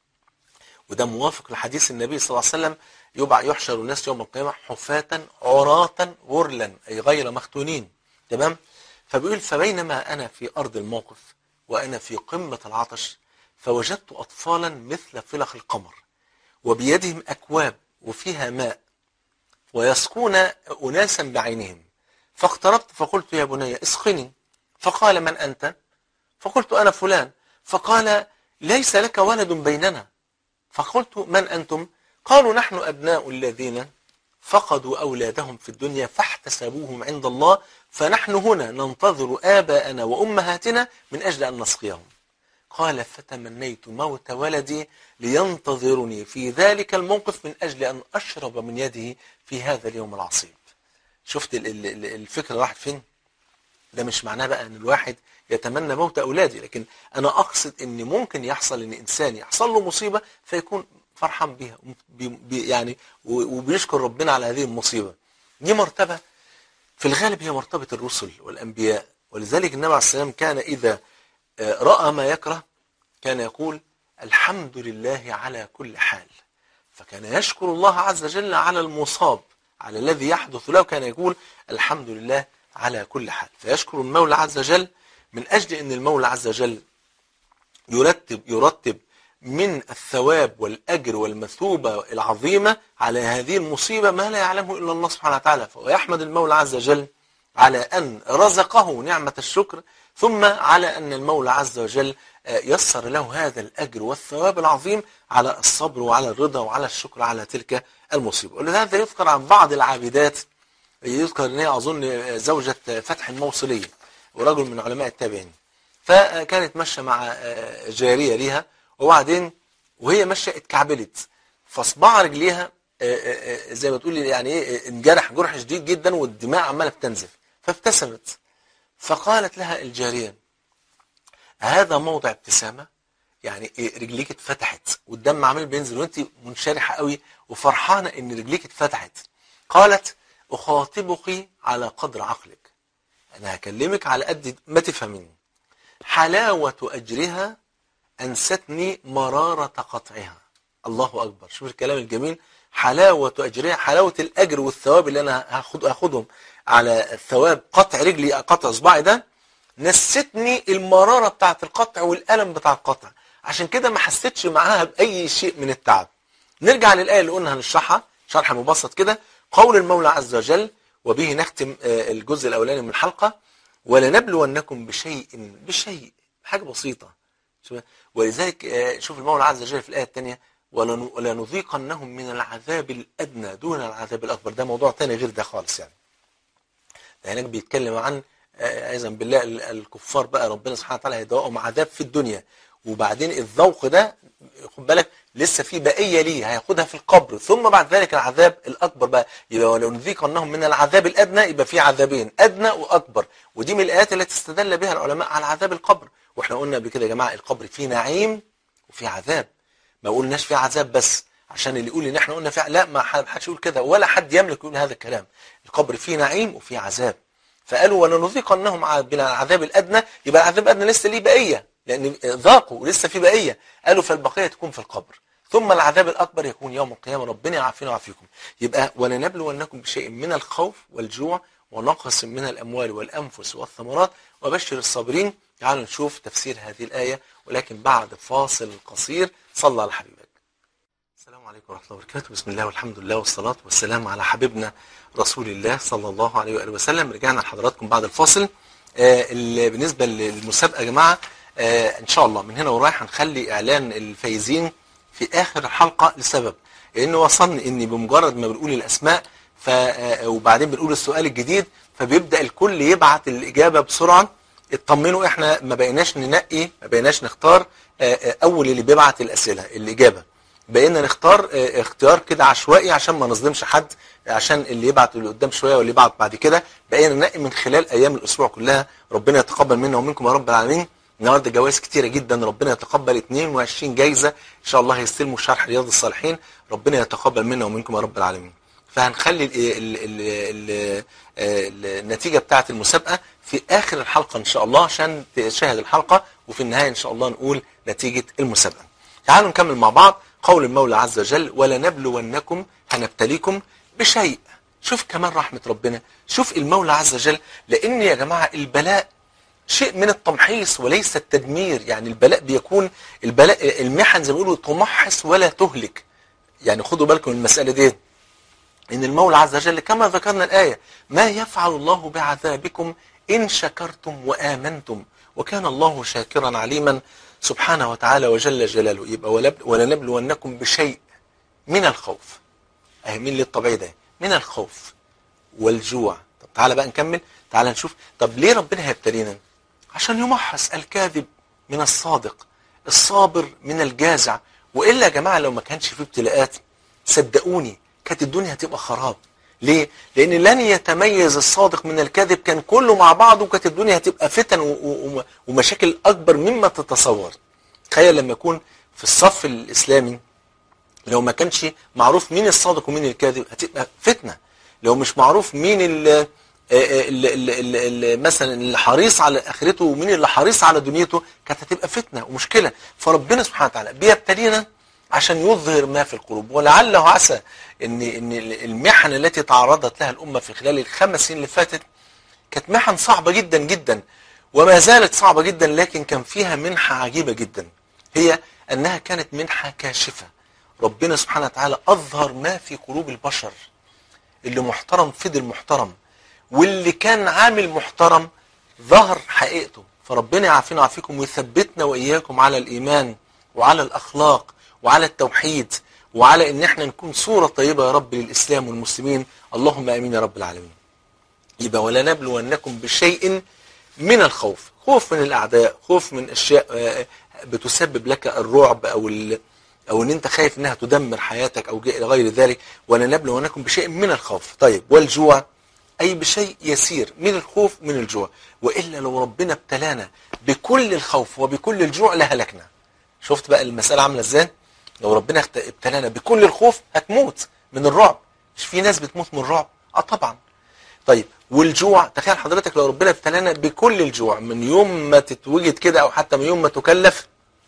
وده موافق لحديث النبي صلى الله عليه وسلم يبع يحشر الناس يوم القيامة حفاة عراة غرلا أي غير مختونين تمام فبيقول فبينما أنا في أرض الموقف وأنا في قمة العطش فوجدت أطفالا مثل فلق القمر وبيدهم أكواب وفيها ماء ويسقون أناسا بعينهم فاقتربت فقلت يا بني اسقني فقال من أنت فقلت أنا فلان فقال ليس لك ولد بيننا فقلت من أنتم قالوا نحن أبناء الذين فقدوا أولادهم في الدنيا فاحتسبوهم عند الله فنحن هنا ننتظر آباءنا وأمهاتنا من أجل أن نسقيهم قال فتمنيت موت ولدي لينتظرني في ذلك الموقف من أجل أن أشرب من يده في هذا اليوم العصيب شفت ال- ال- ال- الفكرة راحت فين ده مش معناه بقى ان الواحد يتمنى موت اولادي لكن انا اقصد ان ممكن يحصل ان انسان يحصل له مصيبه فيكون فرحان بيها بي- بي- يعني و- وبيشكر ربنا على هذه المصيبه دي مرتبه في الغالب هي مرتبه الرسل والانبياء ولذلك النبي عليه السلام كان اذا آه، راى ما يكره كان يقول الحمد لله على كل حال فكان يشكر الله عز وجل على المصاب على الذي يحدث له كان يقول الحمد لله على كل حال فيشكر المولى عز وجل من أجل أن المولى عز وجل يرتب يرتب من الثواب والأجر والمثوبة العظيمة على هذه المصيبة ما لا يعلمه إلا الله سبحانه وتعالى فهو يحمد المولى عز وجل على أن رزقه نعمة الشكر ثم على أن المولى عز وجل آه، يسر له هذا الأجر والثواب العظيم على الصبر وعلى الرضا وعلى الشكر على تلك المصيبة ولهذا يذكر عن بعض العابدات يذكر ان هي اظن زوجة فتح الموصلية ورجل من علماء التابعين فكانت ماشية مع جارية ليها وبعدين وهي ماشية اتكعبلت فصباع رجليها زي ما تقول يعني ايه انجرح جرح شديد جدا والدماء عمالة بتنزف فابتسمت فقالت لها الجارية هذا موضع ابتسامة يعني إيه رجليك اتفتحت والدم عمال بينزل وانت منشرحة قوي وفرحانة ان رجليك اتفتحت قالت أخاطبك على قدر عقلك أنا هكلمك على قد ما تفهميني حلاوة أجرها أنستني مرارة قطعها الله أكبر شوف الكلام الجميل حلاوة أجرها حلاوة الأجر والثواب اللي أنا هاخد هاخدهم على الثواب قطع رجلي قطع صباعي ده نستني المرارة بتاعة القطع والألم بتاع القطع عشان كده ما حسيتش معاها بأي شيء من التعب نرجع للآية اللي قلنا هنشرحها شرح مبسط كده قول المولى عز وجل وبه نختم الجزء الأولاني من الحلقة ولنبلونكم بشيء بشيء حاجة بسيطة ولذلك شوف المولى عز وجل في الآية الثانية ولنذيقنهم من العذاب الأدنى دون العذاب الأكبر ده موضوع تاني غير ده خالص يعني ده هناك بيتكلم عن آه، عياذا بالله ال- الكفار بقى ربنا سبحانه وتعالى هيدوقهم عذاب في الدنيا وبعدين الذوق ده خد بالك لسه في بقيه ليه هياخدها في القبر ثم بعد ذلك العذاب الاكبر بقى يبقى ولو نذيقنهم من العذاب الادنى يبقى في عذابين ادنى واكبر ودي من الايات التي استدل بها العلماء على عذاب القبر واحنا قلنا قبل كده يا جماعه القبر فيه نعيم وفيه عذاب ما قلناش فيه عذاب بس عشان اللي يقول ان احنا قلنا فيه لا ما حدش يقول كده ولا حد يملك يقول هذا الكلام القبر فيه نعيم وفيه عذاب فقالوا ولنذيقنهم ع- من العذاب الادنى يبقى العذاب الادنى لسه ليه بقيه لان ذاقوا ولسه في بقيه قالوا فالبقيه تكون في القبر ثم العذاب الاكبر يكون يوم القيامه ربنا يعافينا ويعافيكم يبقى ولنبلونكم بشيء من الخوف والجوع ونقص من الاموال والانفس والثمرات وبشر الصابرين تعالوا نشوف تفسير هذه الايه ولكن بعد فاصل قصير صلى على حبيبك السلام عليكم ورحمة الله وبركاته بسم الله والحمد لله والصلاة والسلام على حبيبنا رسول الله صلى الله عليه وآله وسلم رجعنا لحضراتكم بعد الفاصل آه ال- بالنسبة للمسابقة يا جماعة آه إن شاء الله من هنا ورايح هنخلي إعلان الفايزين في آخر الحلقة لسبب لأن وصلني إني بمجرد ما بنقول الأسماء ف آه، وبعدين بنقول السؤال الجديد فبيبدأ الكل يبعت الإجابة بسرعة اطمنوا احنا ما بقيناش ننقي ما بقيناش نختار آه، آه، اول اللي بيبعت الاسئله الاجابه بقينا نختار آه، اختيار كده عشوائي عشان ما نظلمش حد عشان اللي يبعت اللي قدام شويه واللي يبعت بعد كده بقينا ننقي من خلال ايام الاسبوع كلها ربنا يتقبل منا ومنكم يا رب العالمين النهارده جوائز كتيره جدا ربنا يتقبل 22 جايزه ان شاء الله هيستلموا شرح رياض الصالحين ربنا يتقبل منا ومنكم يا رب العالمين فهنخلي ال ال ال ال ال النتيجة بتاعة المسابقة في آخر الحلقة إن شاء الله عشان تشاهد الحلقة وفي النهاية إن شاء الله نقول نتيجة المسابقة تعالوا نكمل مع بعض قول المولى عز وجل ولنبلونكم هنبتليكم بشيء شوف كمان رحمة ربنا شوف المولى عز وجل لأن يا جماعة البلاء شيء من التمحيص وليس التدمير يعني البلاء بيكون البلاء المحن زي ما بيقولوا تمحص ولا تهلك يعني خدوا بالكم من المسألة دي إن المولى عز وجل كما ذكرنا الآية ما يفعل الله بعذابكم إن شكرتم وآمنتم وكان الله شاكرا عليما سبحانه وتعالى وجل جلاله يبقى ولب- ولنبلونكم بشيء من الخوف أهي من للطبيعي ده من الخوف والجوع طب تعالى بقى نكمل تعالى نشوف طب ليه ربنا هيبتلينا عشان يمحص الكاذب من الصادق الصابر من الجازع وإلا يا جماعة لو ما كانش فيه ابتلاءات صدقوني كانت الدنيا هتبقى خراب ليه؟ لأن لن يتميز الصادق من الكاذب كان كله مع بعضه وكانت الدنيا هتبقى فتن و- و- ومشاكل أكبر مما تتصور تخيل لما يكون في الصف الإسلامي لو ما كانش معروف مين الصادق ومين الكاذب هتبقى فتنة لو مش معروف مين ال ال- ال- ال- ال- مثلا اللي حريص على اخرته ومين اللي حريص على دنيته كانت هتبقى فتنه ومشكله فربنا سبحانه وتعالى بيبتلينا عشان يظهر ما في القلوب ولعله عسى ان ان المحن التي تعرضت لها الامه في خلال الخمس سنين اللي فاتت كانت محن صعبه جدا جدا وما زالت صعبه جدا لكن كان فيها منحه عجيبه جدا هي انها كانت منحه كاشفه ربنا سبحانه وتعالى اظهر ما في قلوب البشر اللي محترم فضل محترم واللي كان عامل محترم ظهر حقيقته فربنا يعافينا ويعافيكم ويثبتنا واياكم على الايمان وعلى الاخلاق وعلى التوحيد وعلى ان احنا نكون صوره طيبه يا رب للاسلام والمسلمين اللهم امين يا رب العالمين يبقى ولنبلونكم بشيء من الخوف خوف من الاعداء خوف من اشياء آه، بتسبب لك الرعب او ال... او ان انت خايف انها تدمر حياتك او الى غير ذلك ولنبلونكم بشيء من الخوف طيب والجوع اي بشيء يسير من الخوف من الجوع والا لو ربنا ابتلانا بكل الخوف وبكل الجوع لهلكنا شفت بقى المساله عامله ازاي لو ربنا اخت- ابتلانا بكل الخوف هتموت من الرعب مش في ناس بتموت من الرعب اه طبعا طيب والجوع تخيل حضرتك لو ربنا ابتلانا بكل الجوع من يوم ما تتوجد كده او حتى من يوم ما تكلف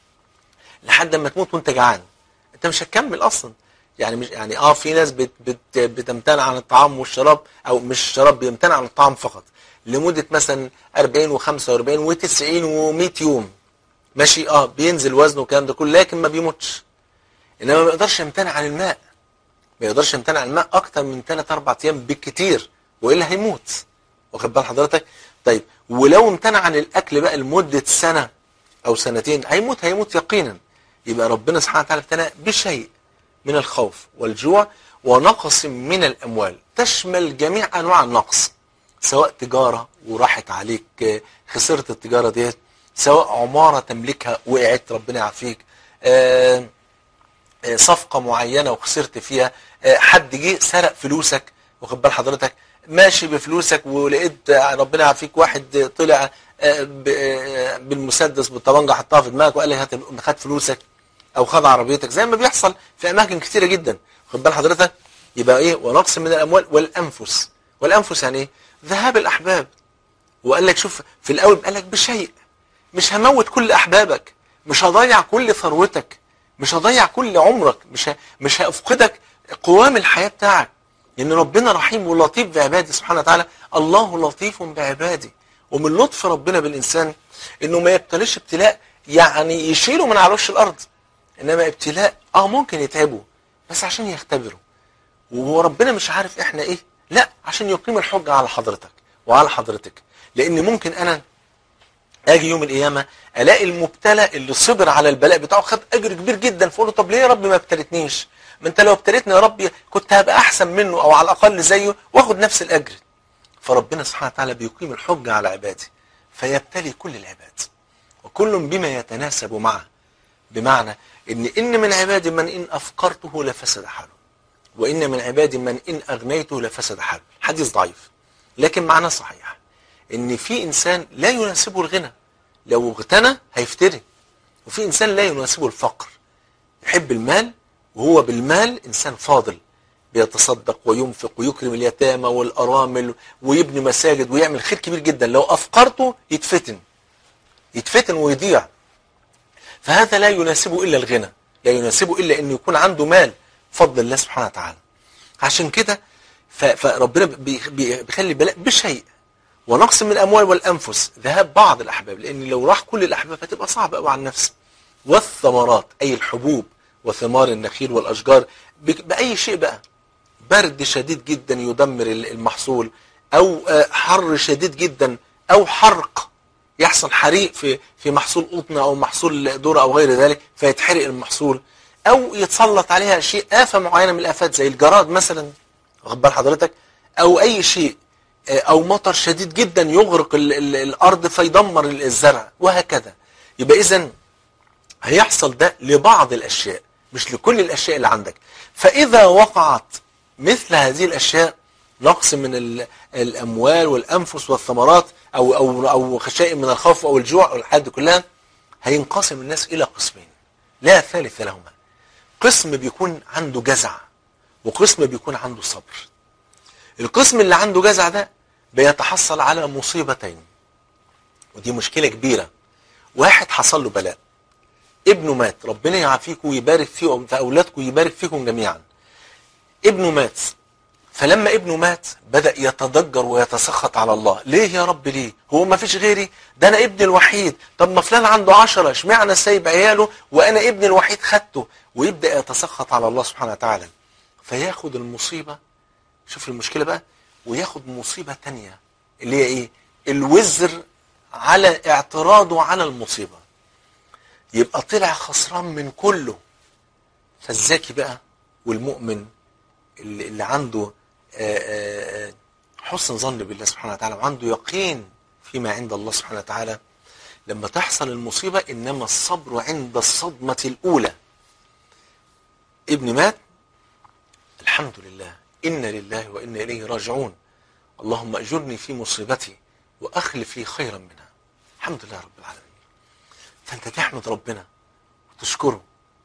لحد ما تموت وانت جعان انت مش هتكمل اصلا يعني مش يعني اه في ناس بت بت بتمتنع عن الطعام والشراب او مش الشراب بيمتنع عن الطعام فقط لمده مثلا 40 و45 و90 و100 يوم ماشي اه بينزل وزنه والكلام ده كله لكن ما بيموتش انما ما يقدرش يمتنع عن الماء ما يقدرش يمتنع عن الماء اكتر من 3 4 ايام بالكتير والا هيموت واخد بال حضرتك طيب ولو امتنع عن الاكل بقى لمده سنه او سنتين هيموت هيموت يقينا يبقى ربنا سبحانه وتعالى ابتلى بشيء من الخوف والجوع ونقص من الاموال تشمل جميع انواع النقص سواء تجاره وراحت عليك آه، خسرت التجاره ديت سواء عماره تملكها وقعت ربنا يعافيك آه، آه، صفقه معينه وخسرت فيها آه، حد جه سرق فلوسك واخد بال حضرتك ماشي بفلوسك ولقيت آه، ربنا يعافيك واحد طلع آه، ب- آه، بالمسدس بالطبنجه حطها في دماغك وقال لي هات خد فلوسك او خد عربيتك زي ما بيحصل في اماكن كتيره جدا خد بال حضرتك يبقى ايه ونقص من الاموال والانفس والانفس يعني ايه ذهاب الاحباب وقال لك شوف في الاول قال لك بشيء مش هموت كل احبابك مش هضيع كل ثروتك مش هضيع كل عمرك مش ه... مش هافقدك قوام الحياه بتاعك لان ربنا رحيم ولطيف بعباده سبحانه وتعالى الله لطيف بعباده ومن لطف ربنا بالانسان انه ما يبتليش ابتلاء يعني يشيله من على وش الارض انما ابتلاء اه ممكن يتعبه بس عشان يختبره وهو ربنا مش عارف احنا ايه لا عشان يقيم الحجة على حضرتك وعلى حضرتك لان ممكن انا اجي يوم القيامة الاقي المبتلى اللي صبر على البلاء بتاعه خد اجر كبير جدا فاقول له طب ليه يا رب ما ابتلتنيش ما انت لو ابتليتني يا رب كنت هبقى احسن منه او على الاقل زيه واخد نفس الاجر فربنا سبحانه وتعالى بيقيم الحجة على عباده فيبتلي كل العباد وكل بما يتناسب معه بمعنى ان ان من عبادي من ان افقرته لفسد حاله وان من عبادي من ان اغنيته لفسد حاله حديث ضعيف لكن معناه صحيح ان في انسان لا يناسبه الغنى لو اغتنى هيفتري وفي انسان لا يناسبه الفقر يحب المال وهو بالمال انسان فاضل بيتصدق وينفق ويكرم اليتامى والارامل ويبني مساجد ويعمل خير كبير جدا لو افقرته يتفتن يتفتن ويضيع فهذا لا يناسبه الا الغنى لا يناسبه الا انه يكون عنده مال فضل الله سبحانه وتعالى عشان كده ف- فربنا بي- بي- بيخلي البلاء بشيء ونقص من الاموال والانفس ذهاب بعض الاحباب لان لو راح كل الاحباب هتبقى صعبه قوي على النفس والثمرات اي الحبوب وثمار النخيل والاشجار ب- باي شيء بقى برد شديد جدا يدمر ال- المحصول او آه، حر شديد جدا او حرق يحصل حريق في في محصول قطن او محصول ذره او غير ذلك فيتحرق المحصول او يتسلط عليها شيء افه معينه من الافات زي الجراد مثلا واخد بال حضرتك او اي شيء آه، او مطر شديد جدا يغرق ال ال الارض فيدمر ال- الزرع وهكذا يبقى اذا هيحصل ده لبعض الاشياء مش لكل الاشياء اللي عندك فاذا وقعت مثل هذه الاشياء نقص من ال- الاموال والانفس والثمرات او او او شيء من الخوف او الجوع او الحاجات دي كلها هينقسم الناس الى قسمين لا ثالث لهما قسم بيكون عنده جزع وقسم بيكون عنده صبر القسم اللي عنده جزع ده بيتحصل على مصيبتين ودي مشكلة كبيرة واحد حصل له بلاء ابنه مات ربنا يعافيكم ويبارك فيكم في اولادكم ويبارك فيكم جميعا ابنه مات فلما ابنه مات بدأ يتضجر ويتسخط على الله ليه يا رب ليه هو ما فيش غيري ده انا ابني الوحيد طب ما فلان عنده عشرة اشمعنى سايب عياله وانا ابني الوحيد خدته ويبدأ يتسخط على الله سبحانه وتعالى فياخد المصيبة شوف المشكلة بقى وياخد مصيبة تانية اللي هي ايه الوزر على اعتراضه على المصيبة يبقى طلع خسران من كله فالذكي بقى والمؤمن اللي, اللي عنده آآ آآ حسن ظن بالله سبحانه وتعالى وعنده يقين فيما عند الله سبحانه وتعالى لما تحصل المصيبة إنما الصبر عند الصدمة الأولى ابني مات الحمد لله إنا لله وإنا إليه راجعون اللهم أجرني في مصيبتي وأخلف لي خيرا منها الحمد لله رب العالمين فأنت تحمد ربنا وتشكره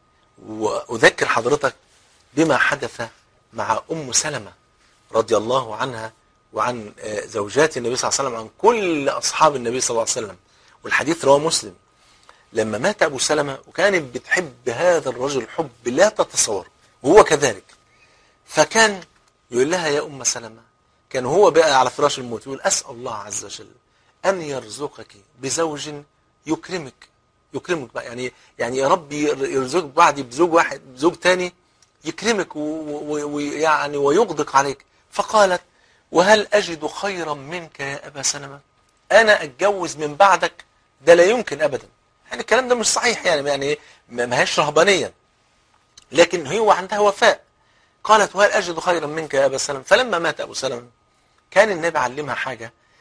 وأذكر حضرتك بما حدث مع أم سلمة رضي الله عنها وعن آه، زوجات النبي صلى الله عليه وسلم عن كل أصحاب النبي صلى الله عليه وسلم والحديث رواه مسلم لما مات أبو سلمة وكانت بتحب هذا الرجل حب لا تتصور وهو كذلك فكان يقول لها يا أم سلمة كان هو بقى على فراش الموت يقول أسأل الله عز وجل أن يرزقك بزوج يكرمك يكرمك بقى يعني يعني يا رب يرزقك بعدي بزوج واحد بزوج تاني يكرمك ويعني ويغدق عليك فقالت وهل أجد خيرا منك يا أبا سلمة أنا أتجوز من بعدك ده لا يمكن أبدا يعني الكلام ده مش صحيح يعني يعني ما ما هيش رهبانية لكن هو عندها وفاء قالت وهل أجد خيرا منك يا أبا سلمة فلما مات أبو سلمة كان النبي علمها حاجة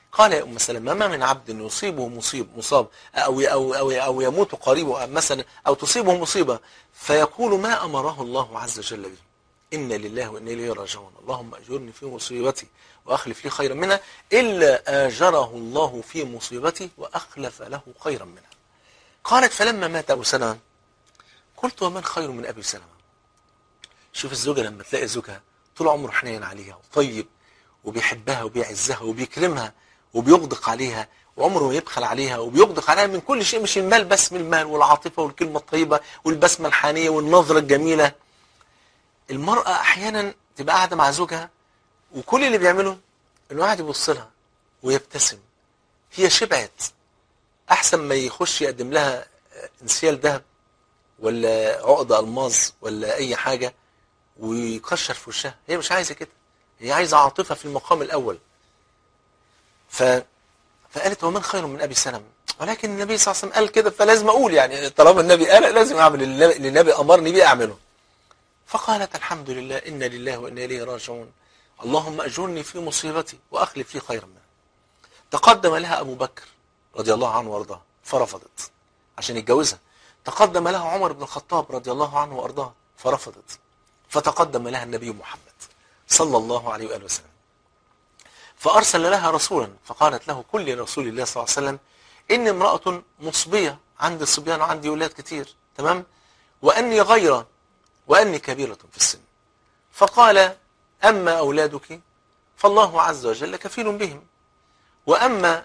قال يا ام سلمة ما من عبد يصيبه مصيب مصاب او او او, أو يموت قريبه مثلا او تصيبه مصيبه فيقول ما امره الله عز وجل به إن لله وإنا إليه راجعون اللهم أجرني في مصيبتي وأخلف لي خيرا منها إلا آجره الله في مصيبتي وأخلف له خيرا منها قالت فلما مات أبو سلمة قلت ومن خير من أبي سلمة شوف الزوجة لما تلاقي زوجها طول عمره حنين عليها وطيب وبيحبها وبيعزها وبيكرمها وبيغدق عليها وعمره ما يبخل عليها وبيغدق عليها من كل شيء مش المال بس من المال والعاطفة والكلمة الطيبة والبسمة الحانية والنظرة الجميلة المرأة أحيانا تبقى قاعدة مع زوجها وكل اللي بيعمله إنه قاعد يبص لها ويبتسم هي شبعت أحسن ما يخش يقدم لها انسيال ذهب ولا عقد ألماظ ولا أي حاجة ويكشر في وشها هي مش عايزة كده هي عايزة عاطفة في المقام الأول ف... فقالت ومن خير من أبي سلمة ولكن النبي صلى الله عليه وسلم قال كده فلازم أقول يعني طالما النبي قال لازم أعمل اللي النبي أمرني بيه أعمله فقالت الحمد لله إن لله وإنا إليه راجعون اللهم أجرني في مصيبتي وأخلف لي خيرا منها تقدم لها أبو بكر رضي الله عنه وأرضاه فرفضت عشان يتجوزها تقدم لها عمر بن الخطاب رضي الله عنه وأرضاه فرفضت فتقدم لها النبي محمد صلى الله عليه وآله وسلم فأرسل لها رسولا فقالت له كل رسول الله صلى الله عليه وسلم إني امرأة مصبية عندي صبيان وعندي أولاد كتير تمام وأني غيرة وأني كبيرة في السن فقال أما أولادك فالله عز وجل كفيل بهم وأما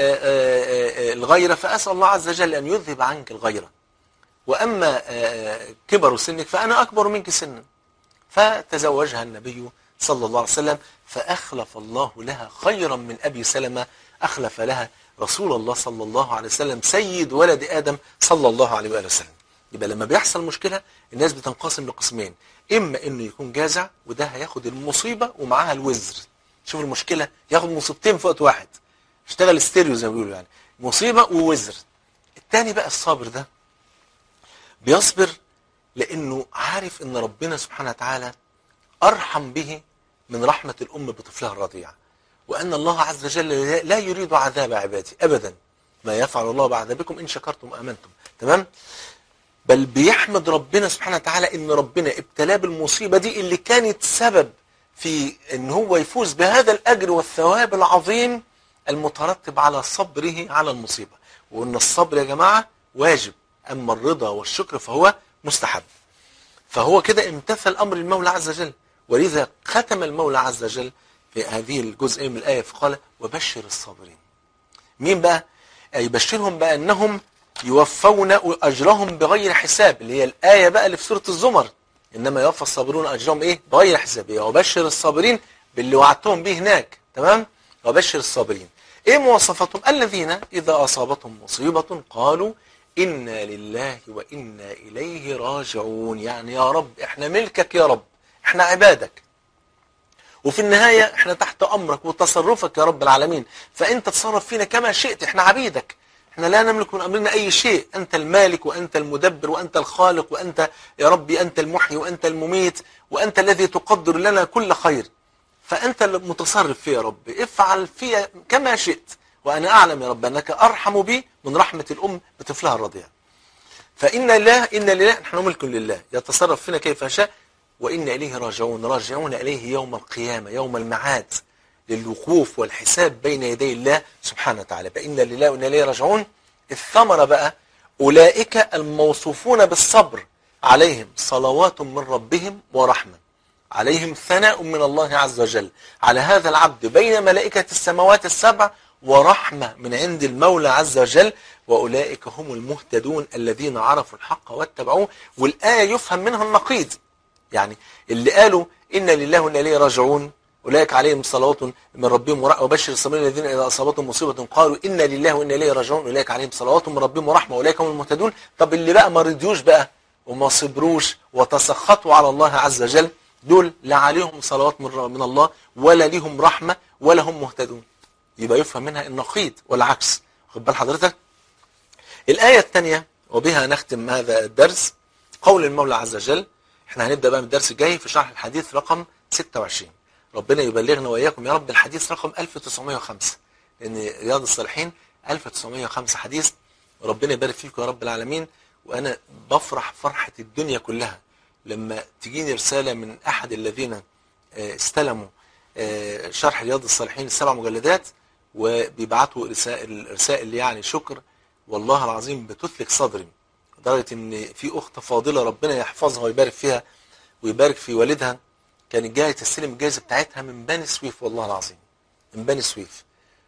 الغيرة فأسأل الله عز وجل أن يذهب عنك الغيرة وأما كبر سنك فأنا أكبر منك سنا فتزوجها النبي صلى الله عليه وسلم فأخلف الله لها خيرا من أبي سلمة أخلف لها رسول الله صلى الله عليه وسلم سيد ولد آدم صلى الله عليه وآله وسلم يبقى لما بيحصل مشكلة الناس بتنقسم لقسمين إما إنه يكون جازع وده هياخد المصيبة ومعاها الوزر شوف المشكلة ياخد مصيبتين في وقت واحد اشتغل ستيريو زي ما بيقولوا يعني مصيبة ووزر التاني بقى الصابر ده بيصبر لأنه عارف إن ربنا سبحانه وتعالى أرحم به من رحمة الأم بطفلها الرضيع وأن الله عز وجل لا يريد عذاب عباده أبدا ما يفعل الله بعذابكم إن شكرتم وأمنتم تمام بل بيحمد ربنا سبحانه وتعالى ان ربنا ابتلاه بالمصيبة دي اللي كانت سبب في ان هو يفوز بهذا الاجر والثواب العظيم المترتب على صبره على المصيبة وان الصبر يا جماعة واجب اما الرضا والشكر فهو مستحب فهو كده امتثل امر المولى عز وجل ولذا ختم المولى عز وجل في هذه الجزء من الآية فقال وبشر الصابرين مين بقى يبشرهم بأنهم يوفون أجرهم بغير حساب اللي هي الآية بقى اللي في سورة الزمر إنما يوفى الصابرون أجرهم إيه بغير حساب وبشر الصابرين باللي وعدتهم به هناك تمام وبشر الصابرين إيه مواصفاتهم الذين إذا أصابتهم مصيبة قالوا إنا لله وإنا إليه راجعون يعني يا رب إحنا ملكك يا رب إحنا عبادك وفي النهاية إحنا تحت أمرك وتصرفك يا رب العالمين فأنت تصرف فينا كما شئت إحنا عبيدك احنا لا نملك من أمرنا أي شيء أنت المالك وأنت المدبر وأنت الخالق وأنت يا ربي أنت المحيي وأنت المميت وأنت الذي تقدر لنا كل خير فأنت المتصرف فيه يا رب افعل فيها كما شئت وأنا أعلم يا رب أنك أرحم بي من رحمة الأم بطفلها الرضيع فإن الله إن لله نحن ملك لله يتصرف فينا كيف شاء وإن إليه راجعون راجعون إليه يوم القيامة يوم المعاد للوقوف والحساب بين يدي الله سبحانه وتعالى فإن لله وإن إليه راجعون الثمرة بقى أولئك الموصوفون بالصبر عليهم صلوات من ربهم ورحمة عليهم ثناء من الله عز وجل على هذا العبد بين ملائكة السماوات السبع ورحمة من عند المولى عز وجل وأولئك هم المهتدون الذين عرفوا الحق واتبعوه والآية يفهم منها النقيض يعني اللي قالوا إن لله وإن إليه راجعون أولئك عليهم صلوات من ربهم ورحمة وبشر الصابرين الذين إذا أصابتهم مصيبة قالوا إنا لله وإنا إليه راجعون أولئك عليهم صلوات من ربهم ورحمة أولئك هم المهتدون طب اللي بقى ما رضيوش بقى وما صبروش وتسخطوا على الله عز وجل دول لا عليهم صلوات من من الله ولا ليهم رحمة ولا هم مهتدون يبقى يفهم منها النقيض والعكس خد بال حضرتك الآية الثانية وبها نختم هذا الدرس قول المولى عز وجل احنا هنبدأ بقى من الدرس الجاي في شرح الحديث رقم 26 ربنا يبلغنا وإياكم يا رب الحديث رقم 1905 لان رياض الصالحين 1905 حديث وربنا يبارك فيكم يا رب العالمين وانا بفرح فرحه الدنيا كلها لما تجيني رساله من احد الذين آه، استلموا آه، شرح رياض الصالحين السبع مجلدات وبيبعتوا رسائل رسائل يعني شكر والله العظيم بتثلك صدري لدرجه ان في اخت فاضله ربنا يحفظها ويبارك فيها ويبارك في والدها كانت جايه تستلم الجائزه بتاعتها من بني سويف والله العظيم من بني سويف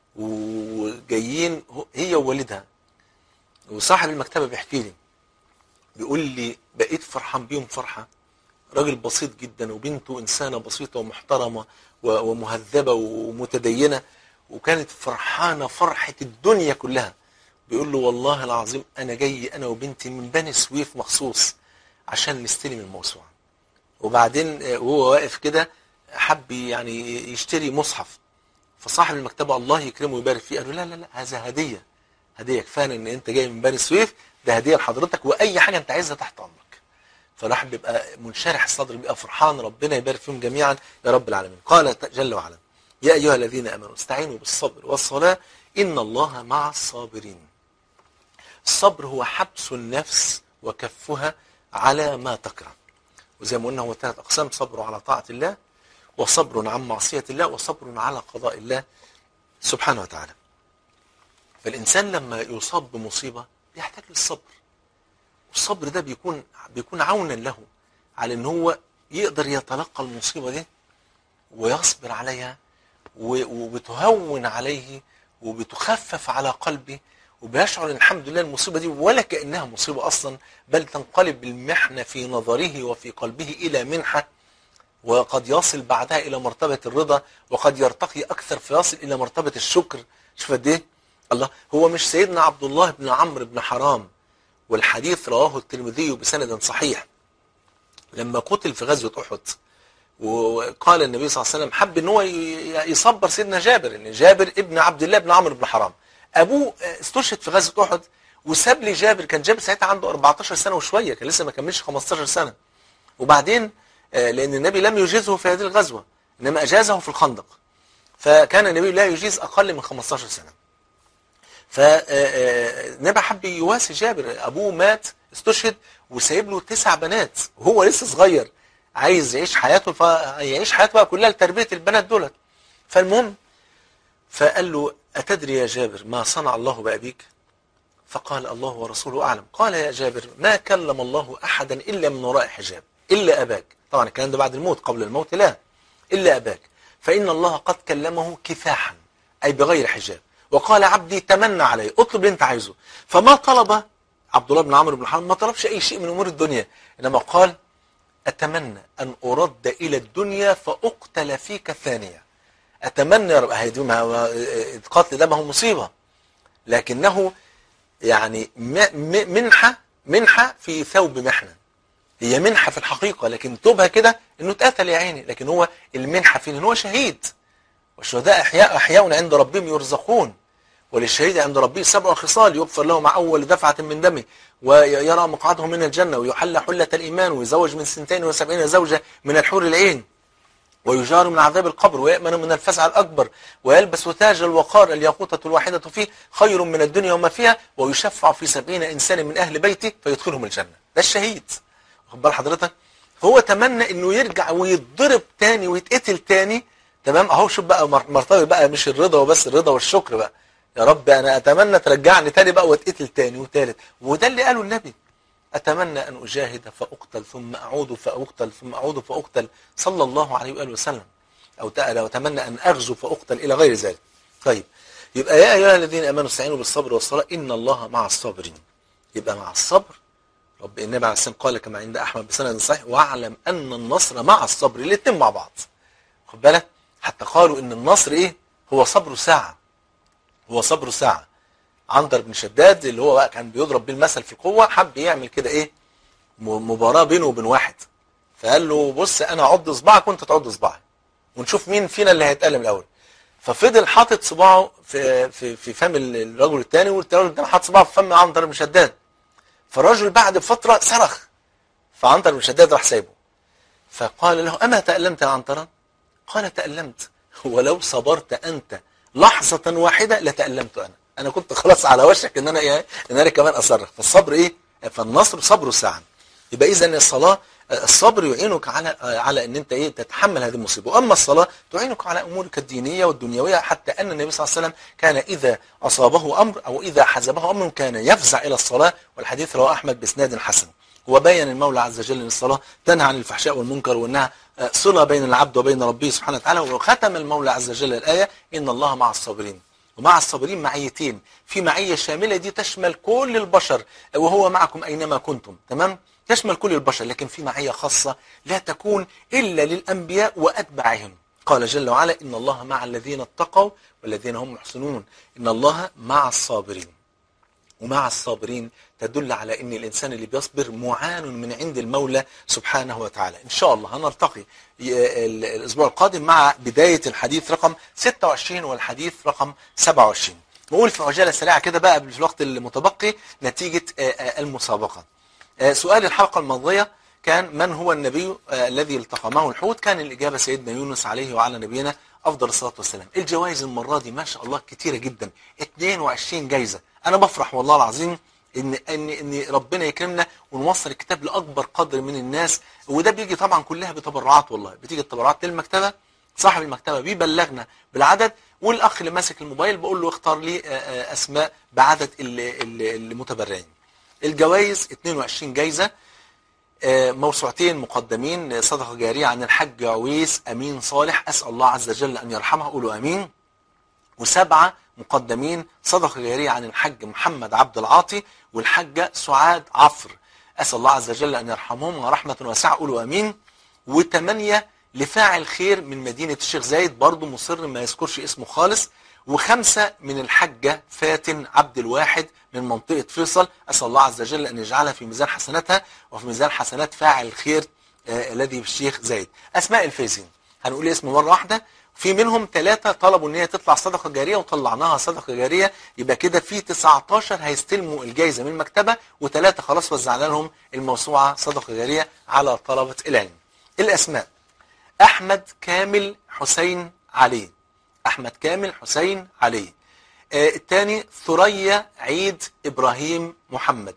وجايين هو- هي ووالدها وصاحب المكتبه بيحكي لي بيقول لي بقيت فرحان بيهم فرحه راجل بسيط جدا وبنته انسانه بسيطه ومحترمه و- ومهذبه ومتدينه وكانت فرحانه فرحه الدنيا كلها بيقول له والله العظيم انا جاي انا وبنتي من بني سويف مخصوص عشان نستلم الموسوعه وبعدين آه، وهو واقف كده حب يعني يشتري مصحف فصاحب المكتبه الله يكرمه ويبارك فيه قال له لا لا لا هذا هديه هديه كفايه ان انت جاي من بني سويف ده هديه لحضرتك واي حاجه انت عايزها تحت امرك فالواحد بيبقى منشرح الصدر بيبقى فرحان ربنا يبارك فيهم جميعا يا رب العالمين قال جل وعلا يا ايها الذين امنوا استعينوا بالصبر والصلاه ان الله مع الصابرين الصبر هو حبس النفس وكفها على ما تكره وزي ما قلنا هو ثلاث اقسام صبر على طاعه الله وصبر عن معصيه الله وصبر على قضاء الله سبحانه وتعالى فالانسان لما يصاب بمصيبه بيحتاج للصبر والصبر ده بيكون بيكون عونا له على ان هو يقدر يتلقى المصيبه دي ويصبر عليها و- وبتهون عليه وبتخفف على قلبه وبيشعر ان الحمد لله المصيبه دي ولا كانها مصيبه اصلا بل تنقلب المحنه في نظره وفي قلبه الى منحه وقد يصل بعدها الى مرتبه الرضا وقد يرتقي اكثر فيصل الى مرتبه الشكر شوف قد ايه الله هو مش سيدنا عبد الله بن عمرو بن حرام والحديث رواه الترمذي بسند صحيح لما قتل في غزوه احد وقال النبي صلى الله عليه وسلم حب ان هو ي- يصبر سيدنا جابر ان جابر ابن عبد الله بن عمرو بن حرام ابوه استشهد في غزوه احد وساب لي جابر كان جابر ساعتها عنده 14 سنه وشويه كان لسه ما كملش 15 سنه وبعدين آه، لان النبي لم يجيزه في هذه الغزوه انما اجازه في الخندق فكان النبي لا يجيز اقل من 15 سنه فالنبي حب يواسي جابر ابوه مات استشهد وسايب له تسع بنات وهو لسه صغير عايز يعيش حياته فيعيش حياته بقى كلها لتربيه البنات دولت فالمهم فقال له اتدري يا جابر ما صنع الله بابيك فقال الله ورسوله اعلم قال يا جابر ما كلم الله احدا الا من وراء حجاب الا اباك طبعا الكلام ده بعد الموت قبل الموت لا الا اباك فان الله قد كلمه كفاحا اي بغير حجاب وقال عبدي تمنى علي اطلب اللي انت عايزه فما طلب عبد الله بن عمرو بن حرام ما طلبش اي شيء من امور الدنيا انما قال اتمنى ان ارد الى الدنيا فاقتل فيك ثانيه اتمنى يا رب هي دي ما هو- القتل ده ما هو مصيبه لكنه يعني م- م- منحه منحه في ثوب محنه هي منحه في الحقيقه لكن توبها كده انه اتقتل يا عيني لكن هو المنحه فيه ان هو شهيد والشهداء احياء احياء عند ربهم يرزقون وللشهيد عند ربه سبع خصال يغفر له مع اول دفعه من دمه ويرى مقعده من الجنه ويحل حله الايمان ويزوج من سنتين وسبعين زوجه من الحور العين ويجار من عذاب القبر ويأمن من الفزع الأكبر ويلبس تاج الوقار الياقوتة الواحدة فيه خير من الدنيا وما فيها ويشفع في سبعين إنسان من أهل بيته فيدخلهم الجنة ده الشهيد واخد بال حضرتك فهو تمنى انه يرجع ويتضرب تاني ويتقتل تاني تمام اهو شوف بقى مر- مرتبه بقى مش الرضا وبس الرضا والشكر بقى يا رب انا اتمنى ترجعني تاني بقى واتقتل تاني وتالت وده اللي قاله النبي أتمنى أن أجاهد فأقتل ثم أعود فأقتل ثم أعود فأقتل صلى الله عليه وآله وسلم أو ت- أو أتمنى أن أغزو فأقتل إلى غير ذلك طيب يبقى يا أيها الذين آمنوا استعينوا بالصبر والصلاة إن الله مع الصابرين يبقى مع الصبر رب النبي عليه السلام قال كما عند أحمد بسند صحيح واعلم أن النصر مع الصبر الاتنين مع بعض خد بالك حتى قالوا إن النصر إيه هو صبر ساعة هو صبر ساعة عنتر بن شداد اللي هو بقى كان بيضرب بالمثل في القوة حب يعمل كده ايه م- مباراة بينه وبين واحد فقال له بص انا اعض صباعك وانت تعض صباعي ونشوف مين فينا اللي هيتألم الاول ففضل حاطط صباعه في في في فم ال- الرجل الثاني والراجل الثاني حاطط صباعه في فم عنتر بن شداد فالرجل بعد فترة صرخ فعنتر بن شداد راح سايبه فقال له اما تألمت يا عنترة قال تألمت ولو صبرت انت لحظة واحدة لتألمت أنا أنا كنت خلاص على وشك إن أنا إيه إن أنا كمان أصرخ فالصبر إيه فالنصر صبر ساعة يبقى إذا الصلاة الصبر يعينك على على ان انت ايه تتحمل هذه المصيبه واما الصلاه تعينك على امورك الدينيه والدنيويه حتى ان النبي صلى الله عليه وسلم كان اذا اصابه امر او اذا حزبه امر كان يفزع الى الصلاه والحديث رواه احمد باسناد حسن وبين المولى عز وجل ان الصلاه تنهى عن الفحشاء والمنكر وانها صله بين العبد وبين ربه سبحانه وتعالى وختم المولى عز وجل الايه ان الله مع الصابرين ومع الصابرين معيتين في معيه شامله دي تشمل كل البشر وهو معكم اينما كنتم تمام تشمل كل البشر لكن في معية خاصة لا تكون إلا للأنبياء وأتباعهم قال جل وعلا إن الله مع الذين اتقوا والذين هم محسنون إن الله مع الصابرين ومع الصابرين تدل على ان الانسان اللي بيصبر معان من عند المولى سبحانه وتعالى ان شاء الله هنلتقي الاسبوع القادم مع بداية الحديث رقم 26 والحديث رقم 27 نقول في عجالة سريعة كده بقى في الوقت المتبقي نتيجة المسابقة سؤال الحلقة الماضية كان من هو النبي الذي التقمه الحوت كان الإجابة سيدنا يونس عليه وعلى نبينا أفضل الصلاة والسلام الجوائز المرة دي ما شاء الله كتيرة جدا 22 جايزة أنا بفرح والله العظيم إن, إن, إن ربنا يكرمنا ونوصل الكتاب لأكبر قدر من الناس وده بيجي طبعا كلها بتبرعات والله بتيجي التبرعات للمكتبة صاحب المكتبة بيبلغنا بالعدد والأخ اللي ماسك الموبايل بقول له اختار لي أسماء بعدد المتبرعين الجوائز 22 جايزة موسوعتين مقدمين صدقة جارية عن الحج عويس أمين صالح أسأل الله عز وجل أن يرحمه قولوا أمين وسبعة مقدمين صدقة جارية عن الحج محمد عبد العاطي والحجة سعاد عفر أسأل الله عز وجل أن يرحمهم ورحمة واسعة قولوا أمين وثمانية لفاعل خير من مدينة الشيخ زايد برضو مصر ما يذكرش اسمه خالص وخمسة من الحجة فاتن عبد الواحد من منطقة فيصل أسأل الله عز وجل أن يجعلها في ميزان حسناتها وفي ميزان حسنات فاعل الخير آه الذي في الشيخ زايد أسماء الفايزين هنقول اسم مرة واحدة في منهم ثلاثة طلبوا ان هي تطلع صدقة جارية وطلعناها صدقة جارية يبقى كده في 19 هيستلموا الجائزة من المكتبة وثلاثة خلاص وزعنا لهم الموسوعة صدقة جارية على طلبة العلم الأسماء أحمد كامل حسين علي أحمد كامل حسين علي آه الثاني ثريا عيد إبراهيم محمد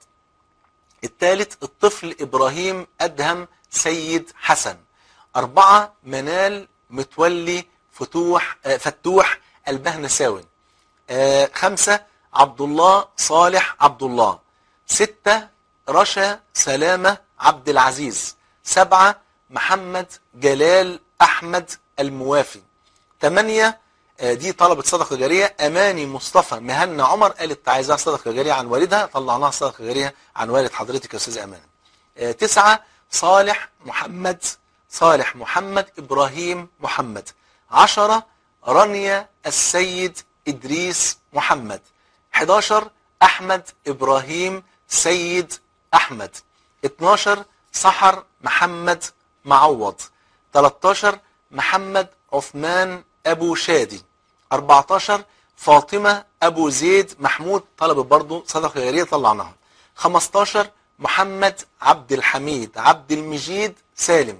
الثالث الطفل إبراهيم أدهم سيد حسن أربعة منال متولي فتوح آه فتوح البهنساوي آه خمسة عبد الله صالح عبد الله ستة رشا سلامة عبد العزيز سبعة محمد جلال أحمد الموافي ثمانية دي طلبت صدقة جارية أماني مصطفى مهنا عمر قالت عايزاها صدقة جارية عن والدها طلعناها صدقة جارية عن والد حضرتك يا أستاذ أمان تسعة صالح محمد صالح محمد إبراهيم محمد عشرة رانيا السيد إدريس محمد 11 أحمد إبراهيم سيد أحمد 12 سحر محمد معوض 13 محمد عثمان أبو شادي 14 فاطمة أبو زيد محمود طلب برضو صدقة غيرية طلعناها 15 محمد عبد الحميد عبد المجيد سالم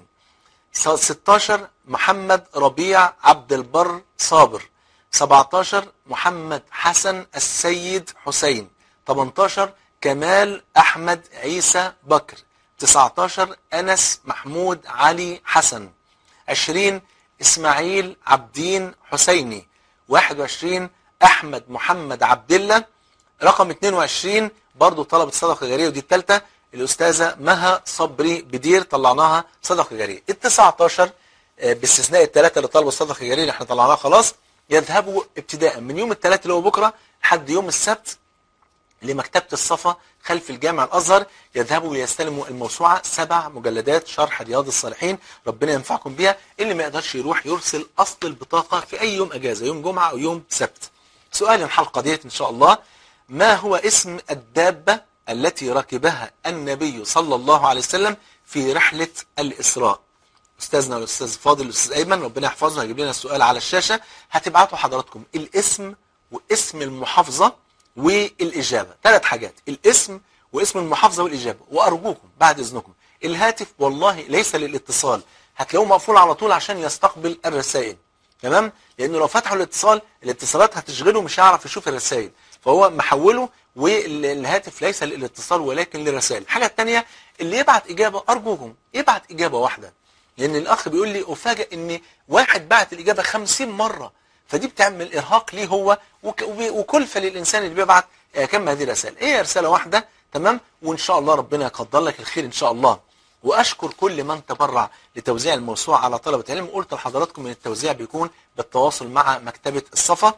16 محمد ربيع عبد البر صابر 17 محمد حسن السيد حسين 18 كمال أحمد عيسى بكر 19 أنس محمود علي حسن 20 إسماعيل عبدين حسيني 21 أحمد محمد عبد الله رقم 22 برضو طلبت صدقة جارية ودي الثالثة الأستاذة مها صبري بدير طلعناها صدقة جارية ال 19 باستثناء الثلاثة اللي طلبوا الصدقة الجارية اللي احنا طلعناها خلاص يذهبوا ابتداء من يوم الثلاث اللي هو بكرة لحد يوم السبت لمكتبة الصفا خلف الجامع الأزهر يذهبوا ويستلموا الموسوعة سبع مجلدات شرح رياض الصالحين ربنا ينفعكم بيها اللي ما يقدرش يروح يرسل أصل البطاقة في أي يوم أجازة يوم جمعة أو يوم سبت سؤال الحلقة ديت إن شاء الله ما هو اسم الدابة التي ركبها النبي صلى الله عليه وسلم في رحلة الإسراء أستاذنا الأستاذ فاضل الأستاذ أيمن ربنا يحفظه هيجيب لنا السؤال على الشاشة هتبعتوا حضراتكم الاسم واسم المحافظة والإجابة ثلاث حاجات الاسم واسم المحافظة والإجابة وأرجوكم بعد إذنكم الهاتف والله ليس للاتصال هتلاقوه مقفول على طول عشان يستقبل الرسائل تمام لانه لو فتحوا الاتصال الاتصالات هتشغله مش هيعرف يشوف الرسائل فهو محوله والهاتف ليس للاتصال ولكن للرسائل الحاجه الثانيه اللي يبعت اجابه ارجوكم يبعت اجابه واحده لان الاخ بيقول لي افاجئ ان واحد بعت الاجابه 50 مره فدي بتعمل ارهاق ليه هو وك- وب- وكلفه للانسان اللي بيبعت آه، كم هذه الرسائل هي رساله واحده تمام وان شاء الله ربنا يقدر لك الخير ان شاء الله واشكر كل من تبرع لتوزيع الموسوعه على طلبه العلم قلت لحضراتكم ان التوزيع بيكون بالتواصل مع مكتبه الصفا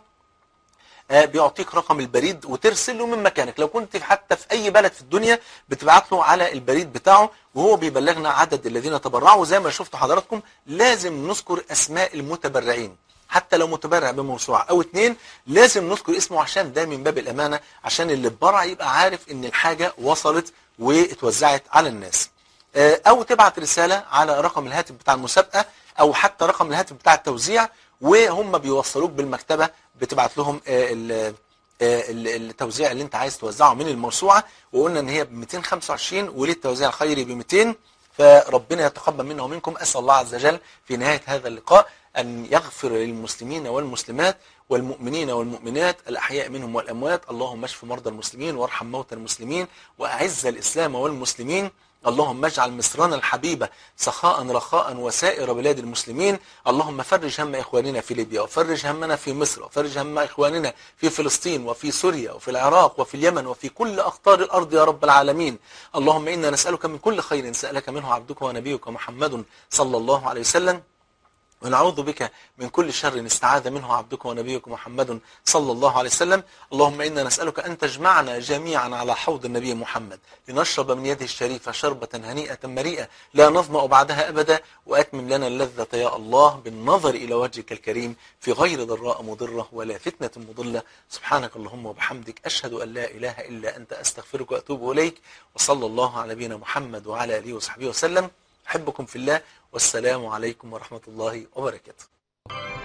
آه، بيعطيك رقم البريد وترسل له من مكانك لو كنت في- حتى في اي بلد في الدنيا بتبعت له على البريد بتاعه وهو بيبلغنا عدد الذين تبرعوا زي ما شفتوا حضراتكم لازم نذكر اسماء المتبرعين حتى لو متبرع بموسوعه او اتنين لازم نذكر اسمه عشان ده من باب الامانه عشان اللي اتبرع يبقى عارف ان الحاجه وصلت واتوزعت على الناس آه، او تبعت رساله على رقم الهاتف بتاع المسابقه او حتى رقم الهاتف بتاع التوزيع وهم بيوصلوك بالمكتبه بتبعت لهم آه، ال- آه، ال- التوزيع اللي انت عايز توزعه من الموسوعه وقلنا ان هي ب 225 وللتوزيع الخيري ب 200 فربنا يتقبل منا ومنكم اسال الله عز وجل في نهايه هذا اللقاء ان يغفر للمسلمين والمسلمات والمؤمنين والمؤمنات الأحياء منهم والأموات اللهم اشف مرضى المسلمين وارحم موتى المسلمين وأعز الإسلام والمسلمين اللهم اجعل مصرنا الحبيبة سخاء رخاء وسائر بلاد المسلمين اللهم فرج هم إخواننا في ليبيا وفرج همنا في مصر وفرج هم إخواننا في فلسطين وفي سوريا وفي العراق وفي اليمن وفي كل أقطار الأرض يا رب العالمين اللهم إنا نسألك من كل خير سألك منه عبدك ونبيك محمد صلى الله عليه وسلم ونعوذ بك من كل شر استعاذ منه عبدك ونبيك محمد صلى الله عليه وسلم اللهم إنا نسألك أن تجمعنا جميعا على حوض النبي محمد لنشرب من يده الشريفة شربة هنيئة مريئة لا نظمأ بعدها أبدا وأتمم لنا اللذة يا الله بالنظر إلى وجهك الكريم في غير ضراء مضرة ولا فتنة مضلة سبحانك اللهم وبحمدك أشهد أن لا إله إلا أنت أستغفرك وأتوب إليك وصلى الله على نبينا محمد وعلى آله وصحبه وسلم أحبكم في الله والسلام عليكم ورحمة الله وبركاته